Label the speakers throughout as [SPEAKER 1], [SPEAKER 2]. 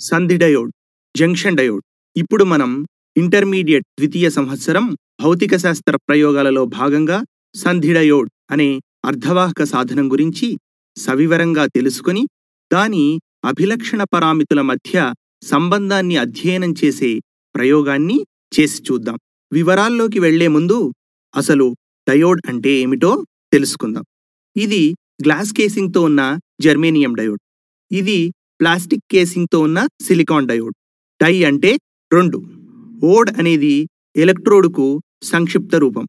[SPEAKER 1] సంధి diode junction diode ఇప్పుడు మనం ఇంటర్మీడియట్ ద్వితీయ సంవత్సరం భౌతిక శాస్త్ర ప్రయోగాలలో భాగంగా సంధి డయోడ్ అనే అర్ధవాహక సాధనం గురించి సవివరంగా తెలుసుకొని దాని అభిలక్షణ పరామితుల మధ్య సంబంధాన్ని అధ్యయనం చేసే ప్రయోగాన్ని చేసి చూద్దాం వివరాల్లోకి వెళ్లే ముందు అసలు డయోడ్ అంటే ఏమిటో తెలుసుకుందాం ఇది గ్లాస్ కేసింగ్తో ఉన్న జర్మేనియం డయోడ్ ఇది ప్లాస్టిక్ కేసింగ్తో ఉన్న సిలికాన్ డయోడ్ డై అంటే రెండు ఓడ్ అనేది ఎలక్ట్రోడ్కు సంక్షిప్త రూపం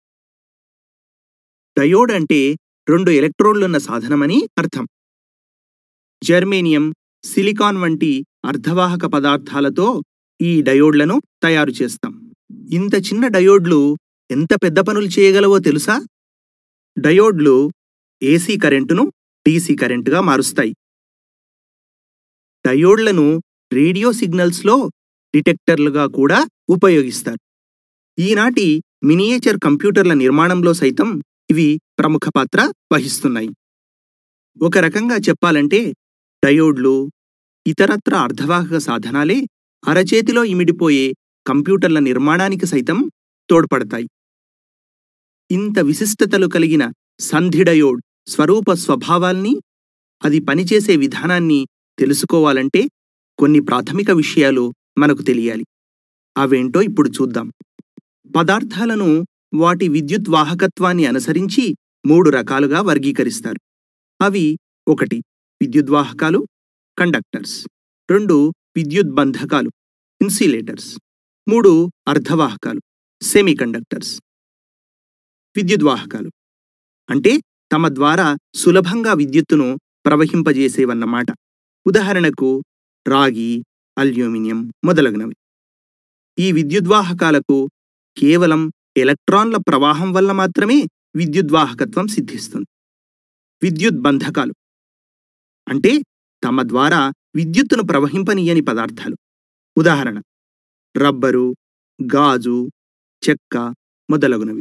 [SPEAKER 1] డయోడ్ అంటే రెండు ఎలక్ట్రోడ్లున్న సాధనమని అర్థం జర్మేనియం సిలికాన్ వంటి అర్ధవాహక పదార్థాలతో ఈ డయోడ్లను తయారు చేస్తాం ఇంత చిన్న డయోడ్లు ఎంత పెద్ద పనులు చేయగలవో తెలుసా డయోడ్లు ఏసీ కరెంటును డీసీ కరెంటుగా మారుస్తాయి డయోడ్లను రేడియో సిగ్నల్స్లో డిటెక్టర్లుగా కూడా ఉపయోగిస్తారు ఈనాటి మినియేచర్ కంప్యూటర్ల నిర్మాణంలో సైతం ఇవి ప్రముఖ పాత్ర వహిస్తున్నాయి ఒక రకంగా చెప్పాలంటే డయోడ్లు ఇతరత్ర అర్ధవాహక సాధనాలే అరచేతిలో ఇమిడిపోయే కంప్యూటర్ల నిర్మాణానికి సైతం తోడ్పడతాయి ఇంత విశిష్టతలు కలిగిన సంధి డయోడ్ స్వరూప స్వభావాల్ని అది పనిచేసే విధానాన్ని తెలుసుకోవాలంటే కొన్ని ప్రాథమిక విషయాలు మనకు తెలియాలి అవేంటో ఇప్పుడు చూద్దాం పదార్థాలను వాటి విద్యుత్ వాహకత్వాన్ని అనుసరించి మూడు రకాలుగా వర్గీకరిస్తారు అవి ఒకటి విద్యుద్వాహకాలు కండక్టర్స్ రెండు విద్యుద్బంధకాలు ఇన్సులేటర్స్ మూడు అర్ధవాహకాలు సెమీకండక్టర్స్ విద్యుద్వాహకాలు అంటే తమ ద్వారా సులభంగా విద్యుత్తును ప్రవహింపజేసేవన్నమాట ఉదాహరణకు రాగి అల్యూమినియం మొదలగునవి ఈ విద్యుద్వాహకాలకు కేవలం ఎలక్ట్రాన్ల ప్రవాహం వల్ల మాత్రమే విద్యుద్వాహకత్వం సిద్ధిస్తుంది విద్యుద్బంధకాలు అంటే తమ ద్వారా విద్యుత్తును ప్రవహింపనీయని పదార్థాలు ఉదాహరణ రబ్బరు గాజు చెక్క మొదలగునవి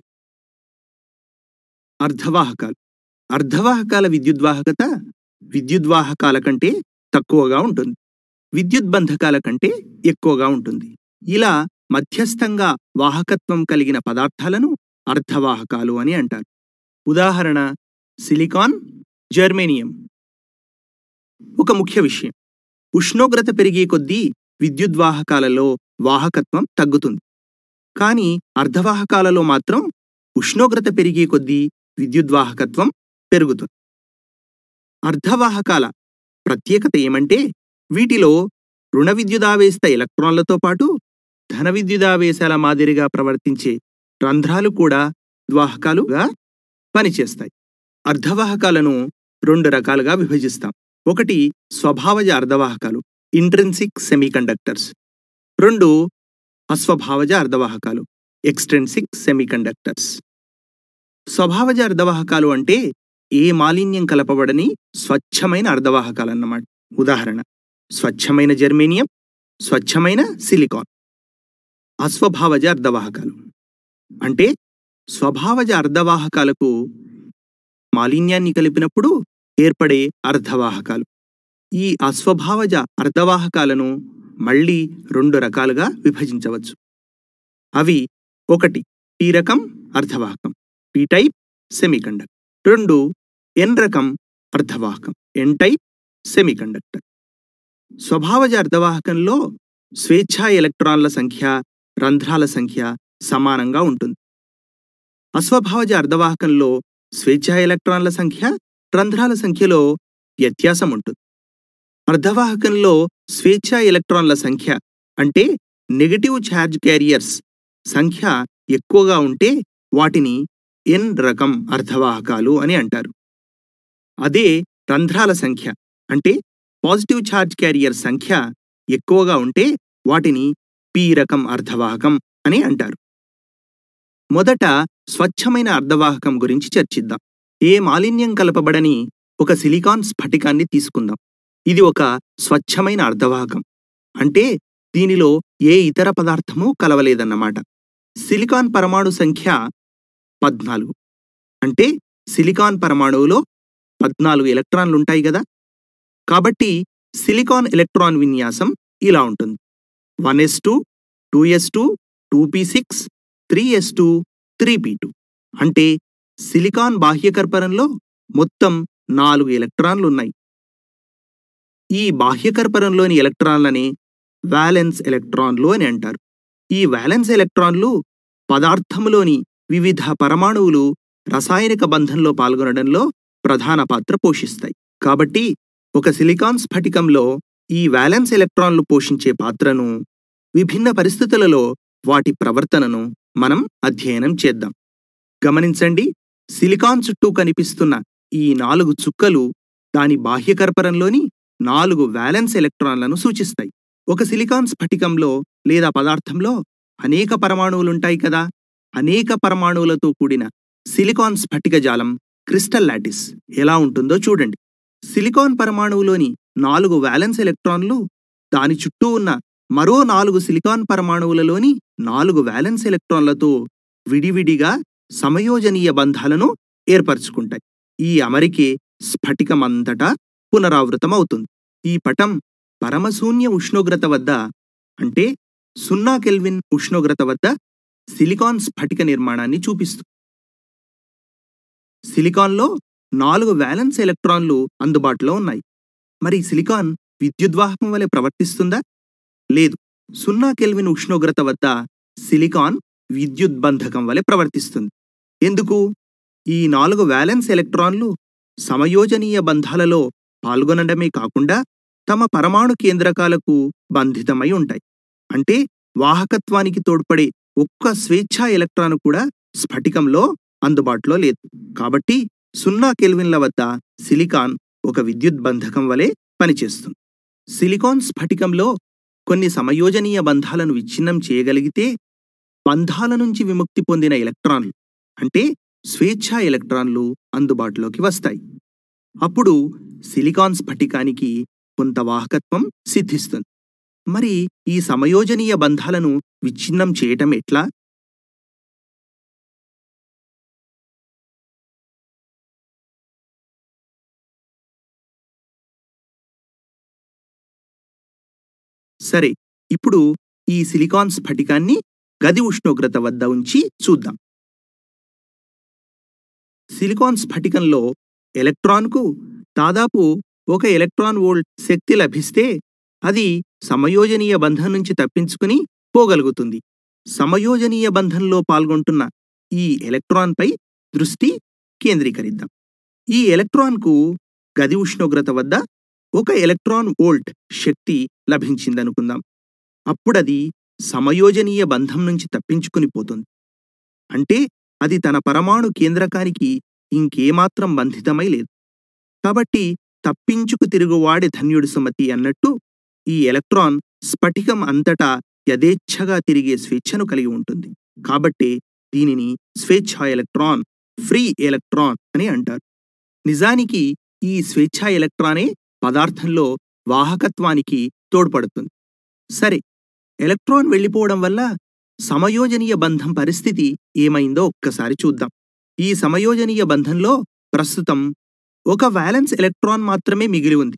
[SPEAKER 1] అర్ధవాహకాలు అర్ధవాహకాల విద్యుద్వాహకత విద్యుద్వాహకాల కంటే తక్కువగా ఉంటుంది విద్యుద్బంధకాల కంటే ఎక్కువగా ఉంటుంది ఇలా మధ్యస్థంగా వాహకత్వం కలిగిన పదార్థాలను అర్ధవాహకాలు అని అంటారు ఉదాహరణ సిలికాన్ జర్మేనియం ఒక ముఖ్య విషయం ఉష్ణోగ్రత పెరిగే కొద్దీ విద్యుద్వాహకాలలో వాహకత్వం తగ్గుతుంది కానీ అర్ధవాహకాలలో మాత్రం ఉష్ణోగ్రత పెరిగే కొద్దీ విద్యుద్వాహకత్వం పెరుగుతుంది అర్ధవాహకాల ప్రత్యేకత ఏమంటే వీటిలో రుణ విద్యుదావేశ ఎలక్ట్రాన్లతో పాటు ధన విద్యుదావేశాల మాదిరిగా ప్రవర్తించే రంధ్రాలు కూడా ద్వాహకాలుగా పనిచేస్తాయి అర్ధవాహకాలను రెండు రకాలుగా విభజిస్తాం ఒకటి స్వభావజ అర్ధవాహకాలు ఇంట్రెన్సిక్ సెమీకండక్టర్స్ రెండు అస్వభావజ అర్ధవాహకాలు ఎక్స్ట్రెన్సిక్ సెమీకండక్టర్స్ స్వభావజ అర్ధవాహకాలు అంటే ఏ మాలిన్యం కలపబడని స్వచ్ఛమైన అర్ధవాహకాలన్నమాట ఉదాహరణ స్వచ్ఛమైన జర్మేనియం స్వచ్ఛమైన సిలికాన్ అస్వభావజ అర్ధవాహకాలు అంటే స్వభావజ అర్ధవాహకాలకు మాలిన్యాన్ని కలిపినప్పుడు ఏర్పడే అర్ధవాహకాలు ఈ అస్వభావజ అర్ధవాహకాలను మళ్ళీ రెండు రకాలుగా విభజించవచ్చు అవి ఒకటి పీ రకం అర్ధవాహకం పీ టైప్ సెమీకండక్టర్ రెండు ఎన్ రకం అర్ధవాహకం ఎన్ టైప్ సెమీకండక్టర్ స్వభావజ అర్ధవాహకంలో స్వేచ్ఛా ఎలక్ట్రాన్ల సంఖ్య రంధ్రాల సంఖ్య సమానంగా ఉంటుంది అస్వభావజ అర్ధవాహకంలో స్వేచ్ఛా ఎలక్ట్రాన్ల సంఖ్య రంధ్రాల సంఖ్యలో వ్యత్యాసం ఉంటుంది అర్ధవాహకంలో స్వేచ్ఛా ఎలక్ట్రాన్ల సంఖ్య అంటే నెగటివ్ ఛార్జ్ క్యారియర్స్ సంఖ్య ఎక్కువగా ఉంటే వాటిని ఎన్ రకం అర్ధవాహకాలు అని అంటారు అదే రంధ్రాల సంఖ్య అంటే పాజిటివ్ ఛార్జ్ క్యారియర్ సంఖ్య ఎక్కువగా ఉంటే వాటిని పీ రకం అర్ధవాహకం అని అంటారు మొదట స్వచ్ఛమైన అర్ధవాహకం గురించి చర్చిద్దాం ఏ మాలిన్యం కలపబడని ఒక సిలికాన్ స్ఫటికాన్ని తీసుకుందాం ఇది ఒక స్వచ్ఛమైన అర్ధవాహకం అంటే దీనిలో ఏ ఇతర పదార్థమూ కలవలేదన్నమాట సిలికాన్ పరమాణు సంఖ్య పద్నాలుగు అంటే సిలికాన్ పరమాణువులో పద్నాలుగు ఎలక్ట్రాన్లుంటాయి గదా కాబట్టి సిలికాన్ ఎలక్ట్రాన్ విన్యాసం ఇలా ఉంటుంది one S two two S two two P six three S two three P two అంటే సిలికాన్ బాహ్యకర్పరంలో మొత్తం నాలుగు ఎలక్ట్రాన్లు ఉన్నాయి ఈ బాహ్యకర్పరంలోని ఎలక్ట్రాన్లని వ్యాలెన్స్ ఎలక్ట్రాన్లు అని అంటారు ఈ వ్యాలెన్స్ ఎలక్ట్రాన్లు పదార్థములోని వివిధ పరమాణువులు రసాయనిక బంధంలో పాల్గొనడంలో ప్రధాన పాత్ర పోషిస్తాయి కాబట్టి ఒక సిలికాన్ స్ఫటికంలో ఈ వ్యాలెన్స్ ఎలక్ట్రాన్లు పోషించే పాత్రను విభిన్న పరిస్థితులలో వాటి ప్రవర్తనను మనం అధ్యయనం చేద్దాం గమనించండి సిలికాన్ చుట్టూ కనిపిస్తున్న ఈ నాలుగు చుక్కలు దాని బాహ్యకర్పరంలోని నాలుగు వ్యాలెన్స్ ఎలక్ట్రాన్లను సూచిస్తాయి ఒక సిలికాన్ స్ఫటికంలో లేదా పదార్థంలో అనేక పరమాణువులుంటాయి కదా అనేక పరమాణువులతో కూడిన సిలికాన్ స్ఫటిక జాలం క్రిస్టల్ లాటిస్ ఎలా ఉంటుందో చూడండి సిలికాన్ పరమాణువులోని నాలుగు వ్యాలెన్స్ ఎలక్ట్రాన్లు దాని చుట్టూ ఉన్న మరో నాలుగు సిలికాన్ పరమాణువులలోని నాలుగు వ్యాలెన్స్ ఎలక్ట్రాన్లతో విడివిడిగా సమయోజనీయ బంధాలను ఏర్పరచుకుంటాయి ఈ అమరికే స్ఫటికమంతటా పునరావృతమవుతుంది ఈ పటం పరమశూన్య ఉష్ణోగ్రత వద్ద అంటే సున్నా కెల్విన్ ఉష్ణోగ్రత వద్ద సిలికాన్ స్ఫటిక నిర్మాణాన్ని చూపిస్తుంది సిలికాన్లో నాలుగు వ్యాలెన్స్ ఎలక్ట్రాన్లు అందుబాటులో ఉన్నాయి మరి సిలికాన్ విద్యుద్వాహకం వలె ప్రవర్తిస్తుందా లేదు సున్నా కెల్విన్ ఉష్ణోగ్రత వద్ద సిలికాన్ విద్యుద్బంధకం వలె ప్రవర్తిస్తుంది ఎందుకు ఈ నాలుగు వ్యాలెన్స్ ఎలక్ట్రాన్లు సమయోజనీయ బంధాలలో పాల్గొనడమే కాకుండా తమ పరమాణు కేంద్రకాలకు బంధితమై ఉంటాయి అంటే వాహకత్వానికి తోడ్పడే ఒక్క స్వేచ్ఛా ఎలక్ట్రాన్ కూడా స్ఫటికంలో అందుబాటులో లేదు కాబట్టి సున్నా కెల్విన్ల వద్ద సిలికాన్ ఒక విద్యుద్బంధకం వలె పనిచేస్తుంది సిలికాన్ స్ఫటికంలో కొన్ని సమయోజనీయ బంధాలను విచ్ఛిన్నం చేయగలిగితే బంధాల నుంచి విముక్తి పొందిన ఎలక్ట్రాన్లు అంటే స్వేచ్ఛా ఎలక్ట్రాన్లు అందుబాటులోకి వస్తాయి అప్పుడు సిలికాన్ స్ఫటికానికి కొంత వాహకత్వం సిద్ధిస్తుంది మరి ఈ సమయోజనీయ బంధాలను విచ్ఛిన్నం చేయటం ఎట్లా సరే ఇప్పుడు ఈ సిలికాన్ స్ఫటికాన్ని గది ఉష్ణోగ్రత వద్ద ఉంచి చూద్దాం సిలికాన్ స్ఫటికంలో ఎలక్ట్రాన్కు దాదాపు ఒక ఎలక్ట్రాన్ వోల్ట్ శక్తి లభిస్తే అది సమయోజనీయ బంధం నుంచి తప్పించుకుని పోగలుగుతుంది సమయోజనీయ బంధంలో పాల్గొంటున్న ఈ ఎలక్ట్రాన్పై దృష్టి కేంద్రీకరిద్దాం ఈ ఎలక్ట్రాన్కు గది ఉష్ణోగ్రత వద్ద ఒక ఎలక్ట్రాన్ వోల్ట్ శక్తి లభించిందనుకుందాం అప్పుడది సమయోజనీయ బంధం నుంచి తప్పించుకుని పోతుంది అంటే అది తన పరమాణు కేంద్రకానికి ఇంకేమాత్రం బంధితమై లేదు కాబట్టి తప్పించుకు తిరుగువాడి ధన్యుడి సుమతి అన్నట్టు ఈ ఎలక్ట్రాన్ స్ఫటికం అంతటా యథేచ్ఛగా తిరిగే స్వేచ్ఛను కలిగి ఉంటుంది కాబట్టి దీనిని స్వేచ్ఛా ఎలక్ట్రాన్ ఫ్రీ ఎలక్ట్రాన్ అని అంటారు నిజానికి ఈ స్వేచ్ఛా ఎలక్ట్రానే పదార్థంలో వాహకత్వానికి తోడ్పడుతుంది సరే ఎలక్ట్రాన్ వెళ్ళిపోవడం వల్ల సమయోజనీయ బంధం పరిస్థితి ఏమైందో ఒక్కసారి చూద్దాం ఈ సమయోజనీయ బంధంలో ప్రస్తుతం ఒక వ్యాలెన్స్ ఎలక్ట్రాన్ మాత్రమే మిగిలి ఉంది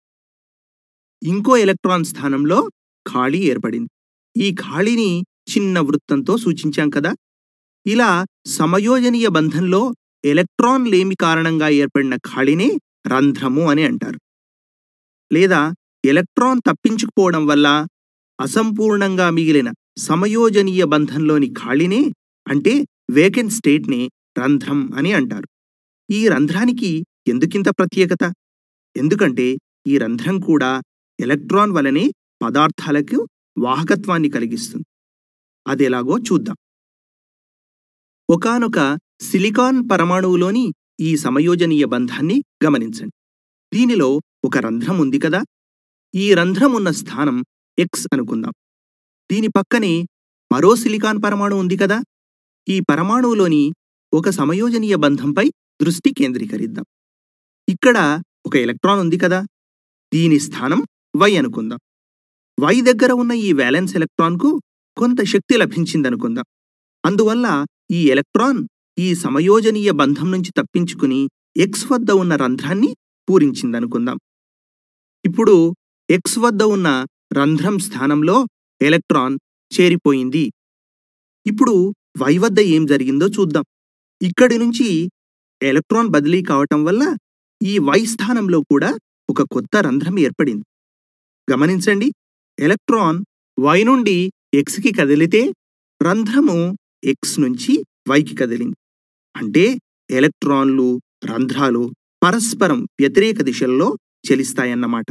[SPEAKER 1] ఇంకో ఎలక్ట్రాన్ స్థానంలో ఖాళీ ఏర్పడింది ఈ ఖాళీని చిన్న వృత్తంతో సూచించాం కదా ఇలా సమయోజనీయ బంధంలో ఎలక్ట్రాన్ లేమి కారణంగా ఏర్పడిన ఖాళీనే రంధ్రము అని అంటారు లేదా ఎలక్ట్రాన్ తప్పించుకుపోవడం వల్ల అసంపూర్ణంగా మిగిలిన సమయోజనీయ బంధంలోని ఖాళీనే అంటే వేకెంట్ స్టేట్నే రంధ్రం అని అంటారు ఈ రంధ్రానికి ఎందుకింత ప్రత్యేకత ఎందుకంటే ఈ రంధ్రం కూడా ఎలక్ట్రాన్ వలనే పదార్థాలకు వాహకత్వాన్ని కలిగిస్తుంది అదెలాగో చూద్దాం ఒకానొక సిలికాన్ పరమాణువులోని ఈ సమయోజనీయ బంధాన్ని గమనించండి దీనిలో ఒక రంధ్రం ఉంది కదా ఈ రంధ్రం ఉన్న స్థానం ఎక్స్ అనుకుందాం దీని పక్కనే మరో సిలికాన్ పరమాణు ఉంది కదా ఈ పరమాణువులోని ఒక సమయోజనీయ బంధంపై దృష్టి కేంద్రీకరిద్దాం ఇక్కడ ఒక ఎలక్ట్రాన్ ఉంది కదా దీని స్థానం వై అనుకుందాం వై దగ్గర ఉన్న ఈ వ్యాలెన్స్ ఎలక్ట్రాన్కు కొంత శక్తి లభించిందనుకుందాం అందువల్ల ఈ ఎలక్ట్రాన్ ఈ సమయోజనీయ బంధం నుంచి తప్పించుకుని ఎక్స్ వద్ద ఉన్న రంధ్రాన్ని పూరించిందనుకుందాం ఇప్పుడు ఎక్స్ వద్ద ఉన్న రంధ్రం స్థానంలో ఎలక్ట్రాన్ చేరిపోయింది ఇప్పుడు వై వద్ద ఏం జరిగిందో చూద్దాం ఇక్కడి నుంచి ఎలక్ట్రాన్ బదిలీ కావటం వల్ల ఈ వై స్థానంలో కూడా ఒక కొత్త రంధ్రం ఏర్పడింది గమనించండి ఎలక్ట్రాన్ వై నుండి ఎక్స్కి కదిలితే రంధ్రము ఎక్స్ నుంచి వైకి కదిలింది అంటే ఎలక్ట్రాన్లు రంధ్రాలు పరస్పరం వ్యతిరేక దిశల్లో చెలిస్తాయన్నమాట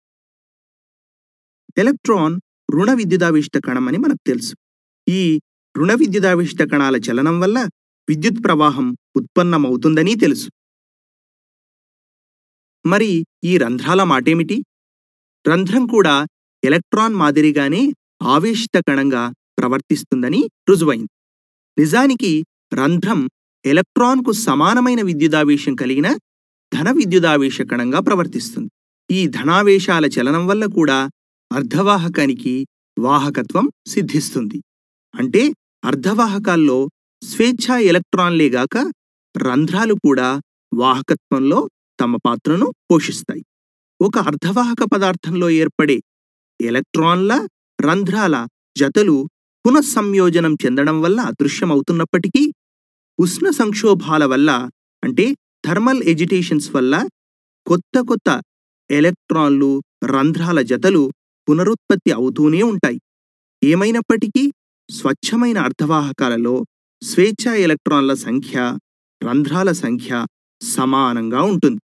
[SPEAKER 1] ఎలక్ట్రాన్ రుణ విద్యుదావిష్ట కణమని మనకు తెలుసు ఈ రుణ విద్యుదావిష్ట కణాల చలనం వల్ల విద్యుత్ ప్రవాహం ఉత్పన్నమవుతుందని తెలుసు మరి ఈ రంధ్రాల మాటేమిటి రంధ్రం కూడా ఎలక్ట్రాన్ మాదిరిగానే ఆవేశిత కణంగా ప్రవర్తిస్తుందని రుజువైంది నిజానికి రంధ్రం ఎలక్ట్రాన్కు సమానమైన విద్యుదావేశం కలిగిన ధన విద్యుదావేశ కణంగా ప్రవర్తిస్తుంది ఈ ధనావేశాల చలనం వల్ల కూడా అర్ధవాహకానికి వాహకత్వం సిద్ధిస్తుంది అంటే అర్ధవాహకాల్లో స్వేచ్ఛా ఎలక్ట్రాన్లేగాక రంధ్రాలు కూడా వాహకత్వంలో తమ పాత్రను పోషిస్తాయి ఒక అర్ధవాహక పదార్థంలో ఏర్పడే ఎలక్ట్రాన్ల రంధ్రాల జతలు పునఃసంయోజనం చెందడం వల్ల అదృశ్యమవుతున్నప్పటికీ ఉష్ణ సంక్షోభాల వల్ల అంటే థర్మల్ ఎజిటేషన్స్ వల్ల కొత్త కొత్త ఎలక్ట్రాన్లు రంధ్రాల జతలు పునరుత్పత్తి అవుతూనే ఉంటాయి ఏమైనప్పటికీ స్వచ్ఛమైన అర్ధవాహకాలలో స్వేచ్ఛా ఎలక్ట్రాన్ల సంఖ్య రంధ్రాల సంఖ్య సమానంగా ఉంటుంది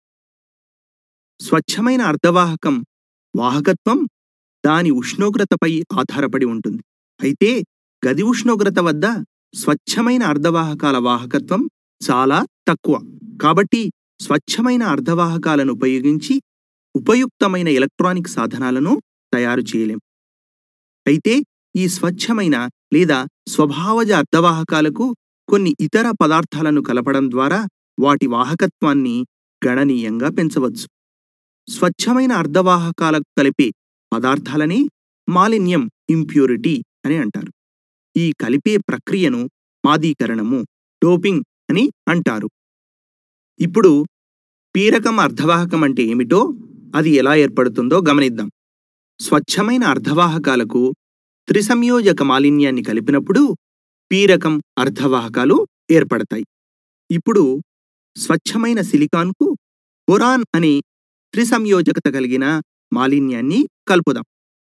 [SPEAKER 1] స్వచ్ఛమైన అర్ధవాహకం వాహకత్వం దాని ఉష్ణోగ్రతపై ఆధారపడి ఉంటుంది అయితే గది ఉష్ణోగ్రత వద్ద స్వచ్ఛమైన అర్ధవాహకాల వాహకత్వం చాలా తక్కువ కాబట్టి స్వచ్ఛమైన అర్ధవాహకాలను ఉపయోగించి ఉపయుక్తమైన ఎలక్ట్రానిక్ సాధనాలను తయారు చేయలేం అయితే ఈ స్వచ్ఛమైన లేదా స్వభావజ అర్ధవాహకాలకు కొన్ని ఇతర పదార్థాలను కలపడం ద్వారా వాటి వాహకత్వాన్ని గణనీయంగా పెంచవచ్చు స్వచ్ఛమైన అర్ధవాహకాలకు కలిపే పదార్థాలని మాలిన్యం ఇంప్యూరిటీ అని అంటారు ఈ కలిపే ప్రక్రియను మాదీకరణము డోపింగ్ అని అంటారు ఇప్పుడు పీరకం అర్ధవాహకం అంటే ఏమిటో అది ఎలా ఏర్పడుతుందో గమనిద్దాం స్వచ్ఛమైన అర్ధవాహకాలకు త్రిసంయోజక మాలిన్యాన్ని కలిపినప్పుడు పీరకం అర్ధవాహకాలు ఏర్పడతాయి ఇప్పుడు స్వచ్ఛమైన సిలికాన్కు బొరాన్ అనే త్రిసంయోజకత కలిగిన మాలిన్యాన్ని కలుపుదాం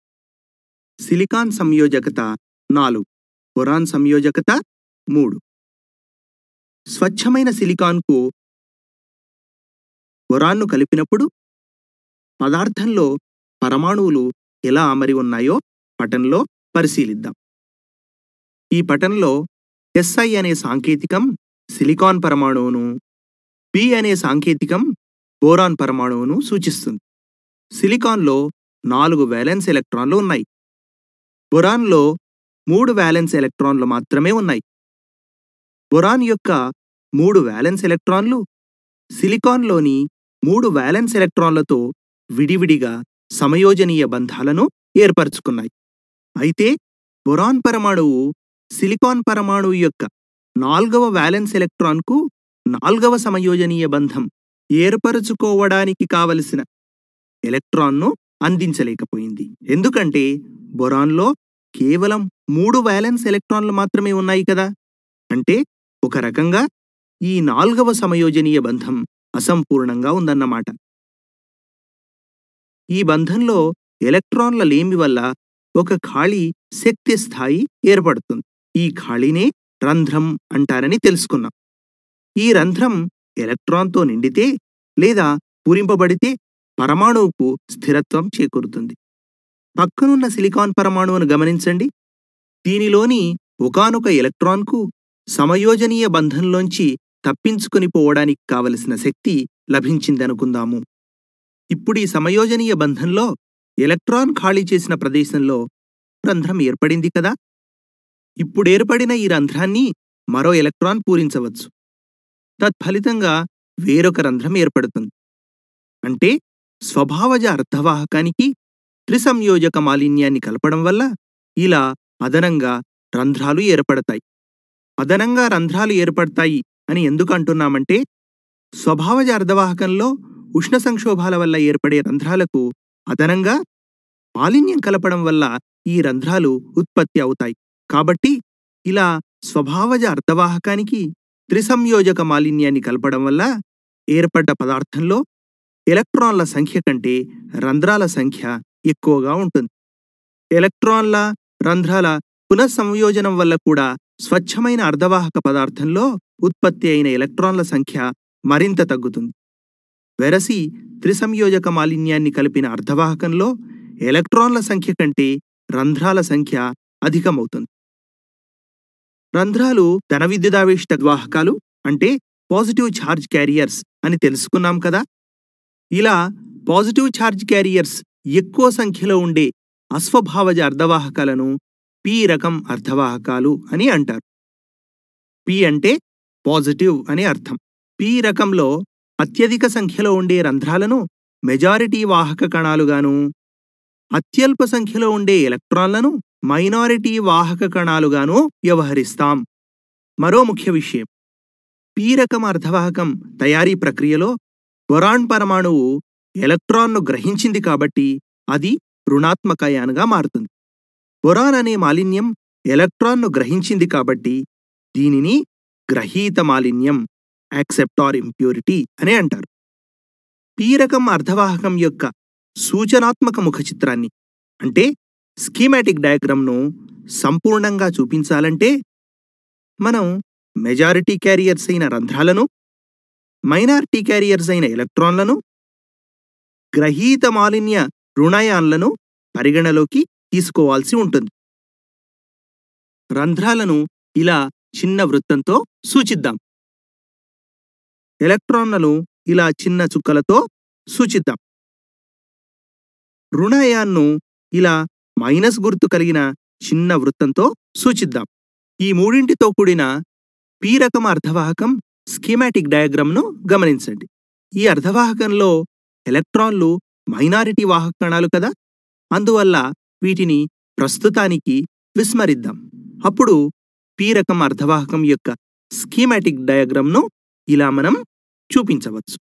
[SPEAKER 1] సిలికాన్ సంయోజకత నాలుగు బొరాన్ సంయోజకత మూడు స్వచ్ఛమైన సిలికాన్కు బొరాన్ను కలిపినప్పుడు పదార్థంలో పరమాణువులు ఎలా అమరి ఉన్నాయో పటంలో పరిశీలిద్దాం ఈ పటంలో ఎస్ఐ అనే సాంకేతికం సిలికాన్ పరమాణువును పి అనే సాంకేతికం బోరాన్ పరమాణువును సూచిస్తుంది సిలికాన్లో నాలుగు వ్యాలెన్స్ ఎలక్ట్రాన్లు ఉన్నాయి బొరాన్లో మూడు వ్యాలెన్స్ ఎలక్ట్రాన్లు మాత్రమే ఉన్నాయి బొరాన్ యొక్క మూడు వ్యాలెన్స్ ఎలక్ట్రాన్లు సిలికాన్లోని మూడు వ్యాలెన్స్ ఎలక్ట్రాన్లతో విడివిడిగా సమయోజనీయ బంధాలను ఏర్పరచుకున్నాయి అయితే బొరాన్ పరమాణువు సిలికాన్ పరమాణువు యొక్క నాల్గవ వ్యాలెన్స్ ఎలక్ట్రాన్కు నాల్గవ సమయోజనీయ బంధం ఏర్పరచుకోవడానికి కావలసిన ఎలక్ట్రాన్ను అందించలేకపోయింది ఎందుకంటే బొరాన్లో కేవలం మూడు వ్యాలెన్స్ ఎలక్ట్రాన్లు మాత్రమే ఉన్నాయి కదా అంటే ఒక రకంగా ఈ నాల్గవ సమయోజనీయ బంధం అసంపూర్ణంగా ఉందన్నమాట ఈ బంధంలో ఎలక్ట్రాన్ల లేమి వల్ల ఒక ఖాళీ శక్తి స్థాయి ఏర్పడుతుంది ఈ ఖాళీనే రంధ్రం అంటారని తెలుసుకున్నాం ఈ రంధ్రం ఎలక్ట్రాన్తో నిండితే లేదా పూరింపబడితే పరమాణువుకు స్థిరత్వం చేకూరుతుంది పక్కనున్న సిలికాన్ పరమాణువును గమనించండి దీనిలోని ఒకానొక ఎలక్ట్రాన్కు సమయోజనీయ బంధంలోంచి తప్పించుకుని పోవడానికి కావలసిన శక్తి లభించిందనుకుందాము ఇప్పుడు ఈ సమయోజనీయ బంధంలో ఎలక్ట్రాన్ ఖాళీ చేసిన ప్రదేశంలో రంధ్రం ఏర్పడింది కదా ఇప్పుడేర్పడిన ఈ రంధ్రాన్ని మరో ఎలక్ట్రాన్ పూరించవచ్చు తత్ఫలితంగా వేరొక రంధ్రం ఏర్పడుతుంది అంటే స్వభావజ అర్ధవాహకానికి త్రిసంయోజక మాలిన్యాన్ని కలపడం వల్ల ఇలా అదనంగా రంధ్రాలు ఏర్పడతాయి అదనంగా రంధ్రాలు ఏర్పడతాయి అని ఎందుకు అంటున్నామంటే స్వభావజ అర్ధవాహకంలో ఉష్ణ సంక్షోభాల వల్ల ఏర్పడే రంధ్రాలకు అదనంగా మాలిన్యం కలపడం వల్ల ఈ రంధ్రాలు ఉత్పత్తి అవుతాయి కాబట్టి ఇలా స్వభావజ అర్ధవాహకానికి త్రిసంయోజక మాలిన్యాన్ని కలపడం వల్ల ఏర్పడ్డ పదార్థంలో ఎలక్ట్రాన్ల సంఖ్య కంటే రంధ్రాల సంఖ్య ఎక్కువగా ఉంటుంది ఎలక్ట్రాన్ల రంధ్రాల పునఃసంయోజనం వల్ల కూడా స్వచ్ఛమైన అర్ధవాహక పదార్థంలో ఉత్పత్తి అయిన ఎలక్ట్రాన్ల సంఖ్య మరింత తగ్గుతుంది వెరసి త్రిసంయోజక మాలిన్యాన్ని కలిపిన అర్ధవాహకంలో ఎలక్ట్రాన్ల సంఖ్య కంటే రంధ్రాల సంఖ్య అధికమవుతుంది రంధ్రాలు ధన విద్యుదావేశిత వాహకాలు అంటే పాజిటివ్ ఛార్జ్ క్యారియర్స్ అని తెలుసుకున్నాం కదా ఇలా పాజిటివ్ ఛార్జ్ క్యారియర్స్ ఎక్కువ సంఖ్యలో ఉండే అస్వభావజ అర్ధవాహకాలను పి రకం అర్ధవాహకాలు అని అంటారు పి అంటే పాజిటివ్ అని అర్థం పి రకంలో అత్యధిక సంఖ్యలో ఉండే రంధ్రాలను మెజారిటీ వాహక కణాలుగాను అత్యల్ప సంఖ్యలో ఉండే ఎలక్ట్రాన్లను మైనారిటీ వాహక కణాలుగాను వ్యవహరిస్తాం మరో ముఖ్య విషయం పి రకం అర్ధవాహకం తయారీ ప్రక్రియలో బొరాన్ పరమాణువు ఎలక్ట్రాన్ను గ్రహించింది కాబట్టి అది రుణాత్మక అయాన్గా మారుతుంది బొరాన్ అనే మాలిన్యం ఎలక్ట్రాన్ను గ్రహించింది కాబట్టి దీనిని గ్రహీత మాలిన్యం యాక్సెప్టార్ ఇంప్యూరిటీ అని అంటారు పీ రకం అర్ధవాహకం యొక్క సూచనాత్మక ముఖ చిత్రాన్ని అంటే స్కీమాటిక్ డయాగ్రామ్ను సంపూర్ణంగా చూపించాలంటే మనం మెజారిటీ క్యారియర్స్ అయిన రంధ్రాలను మైనారిటీ క్యారియర్స్ అయిన ఎలక్ట్రాన్లను గ్రహీత మాలిన్య రుణయాన్లను పరిగణలోకి తీసుకోవాల్సి ఉంటుంది రంధ్రాలను ఇలా చిన్న వృత్తంతో సూచిద్దాం ఎలక్ట్రాన్లను ఇలా చిన్న చుక్కలతో సూచిద్దాం రుణయాన్ను ఇలా మైనస్ గుర్తు కలిగిన చిన్న వృత్తంతో సూచిద్దాం ఈ మూడింటితో కూడిన పీ రకం అర్ధవాహకం స్కీమాటిక్ డయాగ్రామ్ను గమనించండి ఈ అర్ధవాహకంలో ఎలక్ట్రాన్లు మైనారిటీ వాహక కణాలు కదా అందువల్ల వీటిని ప్రస్తుతానికి విస్మరిద్దాం అప్పుడు పీ రకం అర్ధవాహకం యొక్క స్కీమాటిక్ డయాగ్రామ్ను ఇలా మనం చూపించవచ్చు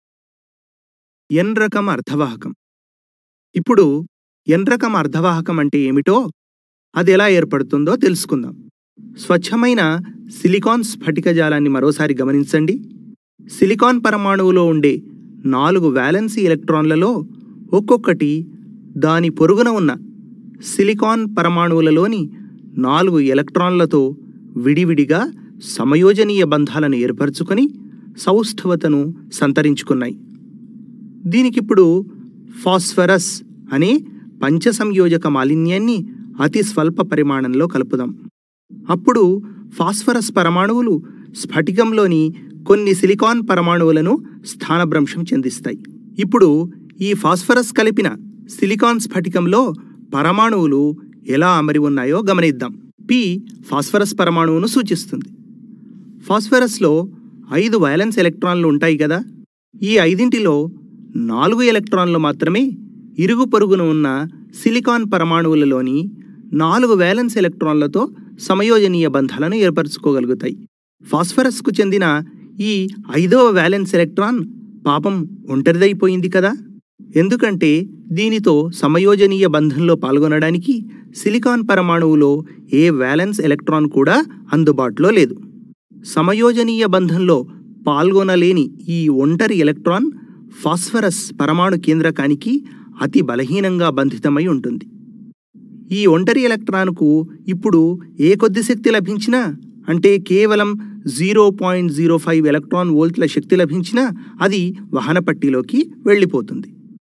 [SPEAKER 1] ఎన్ రకం అర్ధవాహకం ఇప్పుడు ఎన్ రకం అర్ధవాహకం అంటే ఏమిటో అది ఎలా ఏర్పడుతుందో తెలుసుకుందాం స్వచ్ఛమైన సిలికాన్ స్ఫటికజాలాన్ని మరోసారి గమనించండి సిలికాన్ పరమాణువులో ఉండే నాలుగు వ్యాలెన్సీ ఎలక్ట్రాన్లలో ఒక్కొక్కటి దాని పొరుగున ఉన్న సిలికాన్ పరమాణువులలోని నాలుగు ఎలక్ట్రాన్లతో విడివిడిగా సమయోజనీయ బంధాలను ఏర్పరచుకొని సౌష్ఠవతను సంతరించుకున్నాయి దీనికిప్పుడు ఫాస్ఫరస్ అనే పంచసంయోజక మాలిన్యాన్ని అతి స్వల్ప పరిమాణంలో కలుపుదాం అప్పుడు ఫాస్ఫరస్ పరమాణువులు స్ఫటికంలోని కొన్ని సిలికాన్ పరమాణువులను స్థానభ్రంశం చెందిస్తాయి ఇప్పుడు ఈ ఫాస్ఫరస్ కలిపిన సిలికాన్ స్ఫటికంలో పరమాణువులు ఎలా అమరి ఉన్నాయో గమనిద్దాం పి ఫాస్ఫరస్ పరమాణువును సూచిస్తుంది ఫాస్ఫరస్లో ఐదు వైలెన్స్ ఎలక్ట్రాన్లు ఉంటాయి కదా ఈ ఐదింటిలో నాలుగు ఎలక్ట్రాన్లు మాత్రమే ఇరుగు పొరుగున ఉన్న సిలికాన్ పరమాణువులలోని నాలుగు వ్యాలెన్స్ ఎలక్ట్రాన్లతో సమయోజనీయ బంధాలను ఏర్పరచుకోగలుగుతాయి ఫాస్ఫరస్కు చెందిన ఈ ఐదవ వ్యాలెన్స్ ఎలక్ట్రాన్ పాపం ఒంటరిదైపోయింది కదా ఎందుకంటే దీనితో సమయోజనీయ బంధంలో పాల్గొనడానికి సిలికాన్ పరమాణువులో ఏ వ్యాలెన్స్ ఎలక్ట్రాన్ కూడా అందుబాటులో లేదు సమయోజనీయ బంధంలో పాల్గొనలేని ఈ ఒంటరి ఎలక్ట్రాన్ ఫాస్ఫరస్ పరమాణు కేంద్రకానికి అతి బలహీనంగా బంధితమై ఉంటుంది ఈ ఒంటరి ఎలక్ట్రాన్కు ఇప్పుడు ఏ కొద్ది శక్తి లభించినా అంటే కేవలం zero point zero five electron వోల్ట్ల శక్తి లభించినా అది వహన పట్టీలోకి వెళ్ళిపోతుంది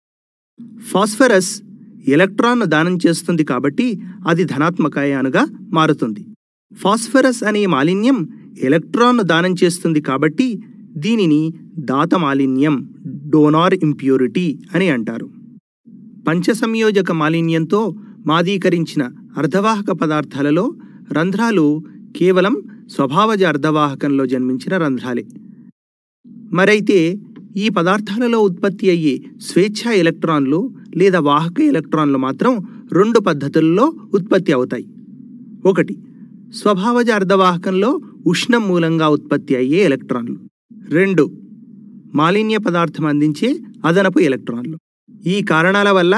[SPEAKER 1] ఫాస్ఫరస్ ఎలక్ట్రాన్ను దానం చేస్తుంది కాబట్టి అది ధనాత్మక అయానుగా మారుతుంది ఫాస్ఫరస్ అనే మాలిన్యం ఎలక్ట్రాన్ను దానం చేస్తుంది కాబట్టి దీనిని దాత మాలిన్యం డోనార్ ఇంప్యూరిటీ అని అంటారు పంచసంయోజక మాలిన్యంతో మాదీకరించిన అర్ధవాహక పదార్థాలలో రంధ్రాలు కేవలం స్వభావజ అర్ధవాహకంలో జన్మించిన రంధ్రాలే మరైతే ఈ పదార్థాలలో ఉత్పత్తి అయ్యే స్వేచ్ఛా ఎలక్ట్రాన్లు లేదా వాహక ఎలక్ట్రాన్లు మాత్రం రెండు పద్ధతుల్లో ఉత్పత్తి అవుతాయి ఒకటి స్వభావజ అర్ధవాహకంలో ఉష్ణం మూలంగా ఉత్పత్తి అయ్యే ఎలక్ట్రాన్లు రెండు మాలిన్య పదార్థం అందించే అదనపు ఎలక్ట్రాన్లు ఈ కారణాల వల్ల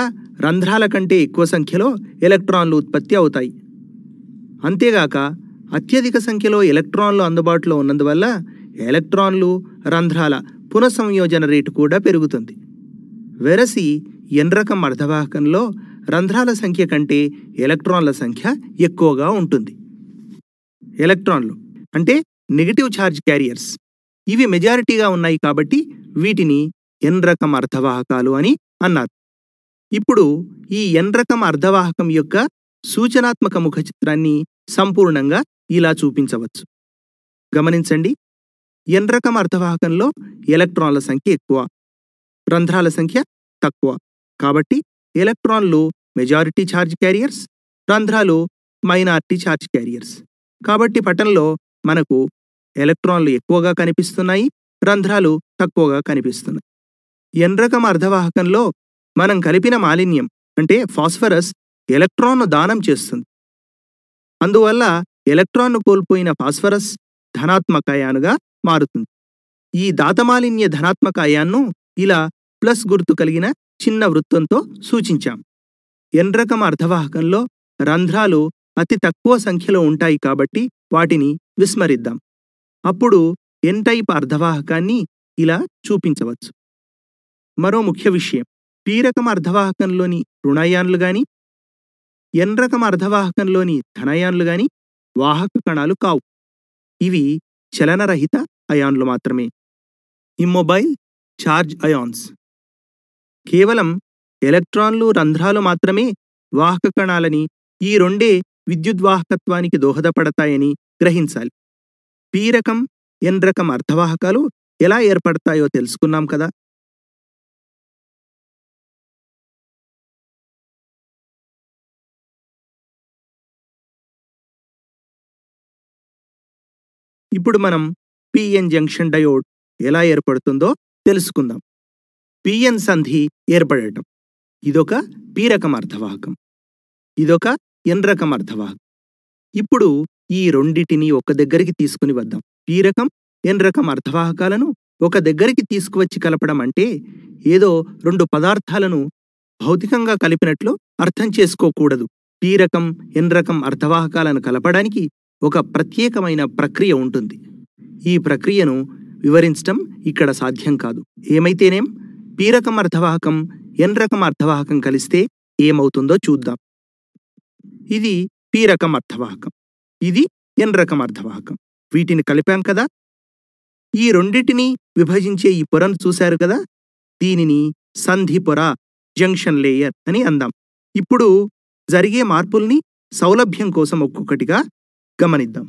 [SPEAKER 1] రంధ్రాల కంటే ఎక్కువ సంఖ్యలో ఎలక్ట్రాన్లు ఉత్పత్తి అవుతాయి అంతేగాక అత్యధిక సంఖ్యలో ఎలక్ట్రాన్లు అందుబాటులో ఉన్నందువల్ల ఎలక్ట్రాన్లు రంధ్రాల పునఃసంయోజన రేటు కూడా పెరుగుతుంది వెరసి ఎన్ రకం అర్ధవాహకంలో రంధ్రాల సంఖ్య కంటే ఎలక్ట్రాన్ల సంఖ్య ఎక్కువగా ఉంటుంది ఎలక్ట్రాన్లు అంటే నెగటివ్ ఛార్జ్ క్యారియర్స్ ఇవి మెజారిటీగా ఉన్నాయి కాబట్టి వీటిని ఎన్ రకం అర్ధవాహకాలు అని అన్నారు ఇప్పుడు ఈ ఎన్ రకం అర్ధవాహకం యొక్క సూచనాత్మక ముఖ చిత్రాన్ని సంపూర్ణంగా ఇలా చూపించవచ్చు గమనించండి ఎన్ రకం అర్ధవాహకంలో ఎలక్ట్రాన్ల సంఖ్య ఎక్కువ రంధ్రాల సంఖ్య తక్కువ కాబట్టి ఎలక్ట్రాన్లు మెజారిటీ ఛార్జ్ క్యారియర్స్ రంధ్రాలు మైనారిటీ ఛార్జ్ క్యారియర్స్ కాబట్టి పటంలో మనకు ఎలక్ట్రాన్లు ఎక్కువగా కనిపిస్తున్నాయి రంధ్రాలు తక్కువగా కనిపిస్తున్నాయి ఎన్ రకం అర్ధవాహకంలో మనం కలిపిన మాలిన్యం అంటే ఫాస్ఫరస్ ఎలక్ట్రాన్ను దానం చేస్తుంది అందువల్ల ఎలక్ట్రాన్ను కోల్పోయిన ఫాస్ఫరస్ ధనాత్మక అయానుగా మారుతుంది ఈ దాతమాలిన్య ధనాత్మక అయాన్ను ఇలా ప్లస్ గుర్తు కలిగిన చిన్న వృత్తంతో సూచించాం ఎన్ రకం అర్ధవాహకంలో రంధ్రాలు అతి తక్కువ సంఖ్యలో ఉంటాయి కాబట్టి వాటిని విస్మరిద్దాం అప్పుడు ఎన్ టైప్ అర్ధవాహకాన్ని ఇలా చూపించవచ్చు మరో ముఖ్య విషయం పీ రకం అర్ధవాహకంలోని రుణాయాన్లు గాని ఎన్ రకం అర్ధవాహకంలోని ధనయాన్లు గాని వాహక కణాలు కావు ఇవి చలనరహిత అయాన్లు మాత్రమే ఇమ్మొబైల్ ఛార్జ్ అయాన్స్ కేవలం ఎలక్ట్రాన్లు రంధ్రాలు మాత్రమే వాహక కణాలని ఈ రెండే విద్యుద్వాహకత్వానికి దోహదపడతాయని గ్రహించాలి పీ రకం ఎన్ రకం అర్ధవాహకాలు ఎలా ఏర్పడతాయో తెలుసుకున్నాం కదా ఇప్పుడు మనం పిఎన్ జంక్షన్ డయోడ్ ఎలా ఏర్పడుతుందో తెలుసుకుందాం పిఎన్ సంధి ఏర్పడటం ఇదొక పి రకం అర్ధవాహకం ఇదొక ఎన్ రకం అర్ధవాహకం ఇప్పుడు ఈ రెండిటిని ఒక దగ్గరికి తీసుకుని వద్దాం పి రకం ఎన్ రకం అర్ధవాహకాలను ఒక దగ్గరికి తీసుకువచ్చి కలపడం అంటే ఏదో రెండు పదార్థాలను భౌతికంగా కలిపినట్లు అర్థం చేసుకోకూడదు పి రకం ఎన్ రకం అర్ధవాహకాలను కలపడానికి ఒక ప్రత్యేకమైన ప్రక్రియ ఉంటుంది ఈ ప్రక్రియను వివరించటం ఇక్కడ సాధ్యం కాదు ఏమైతేనేం పీ రకం అర్ధవాహకం ఎన్ రకం అర్ధవాహకం కలిస్తే ఏమవుతుందో చూద్దాం ఇది పీ రకం అర్ధవాహకం ఇది ఎన్ రకం అర్ధవాహకం వీటిని కలిపాం కదా ఈ రెండిటిని విభజించే ఈ పొరను చూశారు కదా దీనిని సంధి పొర జంక్షన్ లేయర్ అని అందాం ఇప్పుడు జరిగే మార్పుల్ని సౌలభ్యం కోసం ఒక్కొక్కటిగా గమనిద్దాం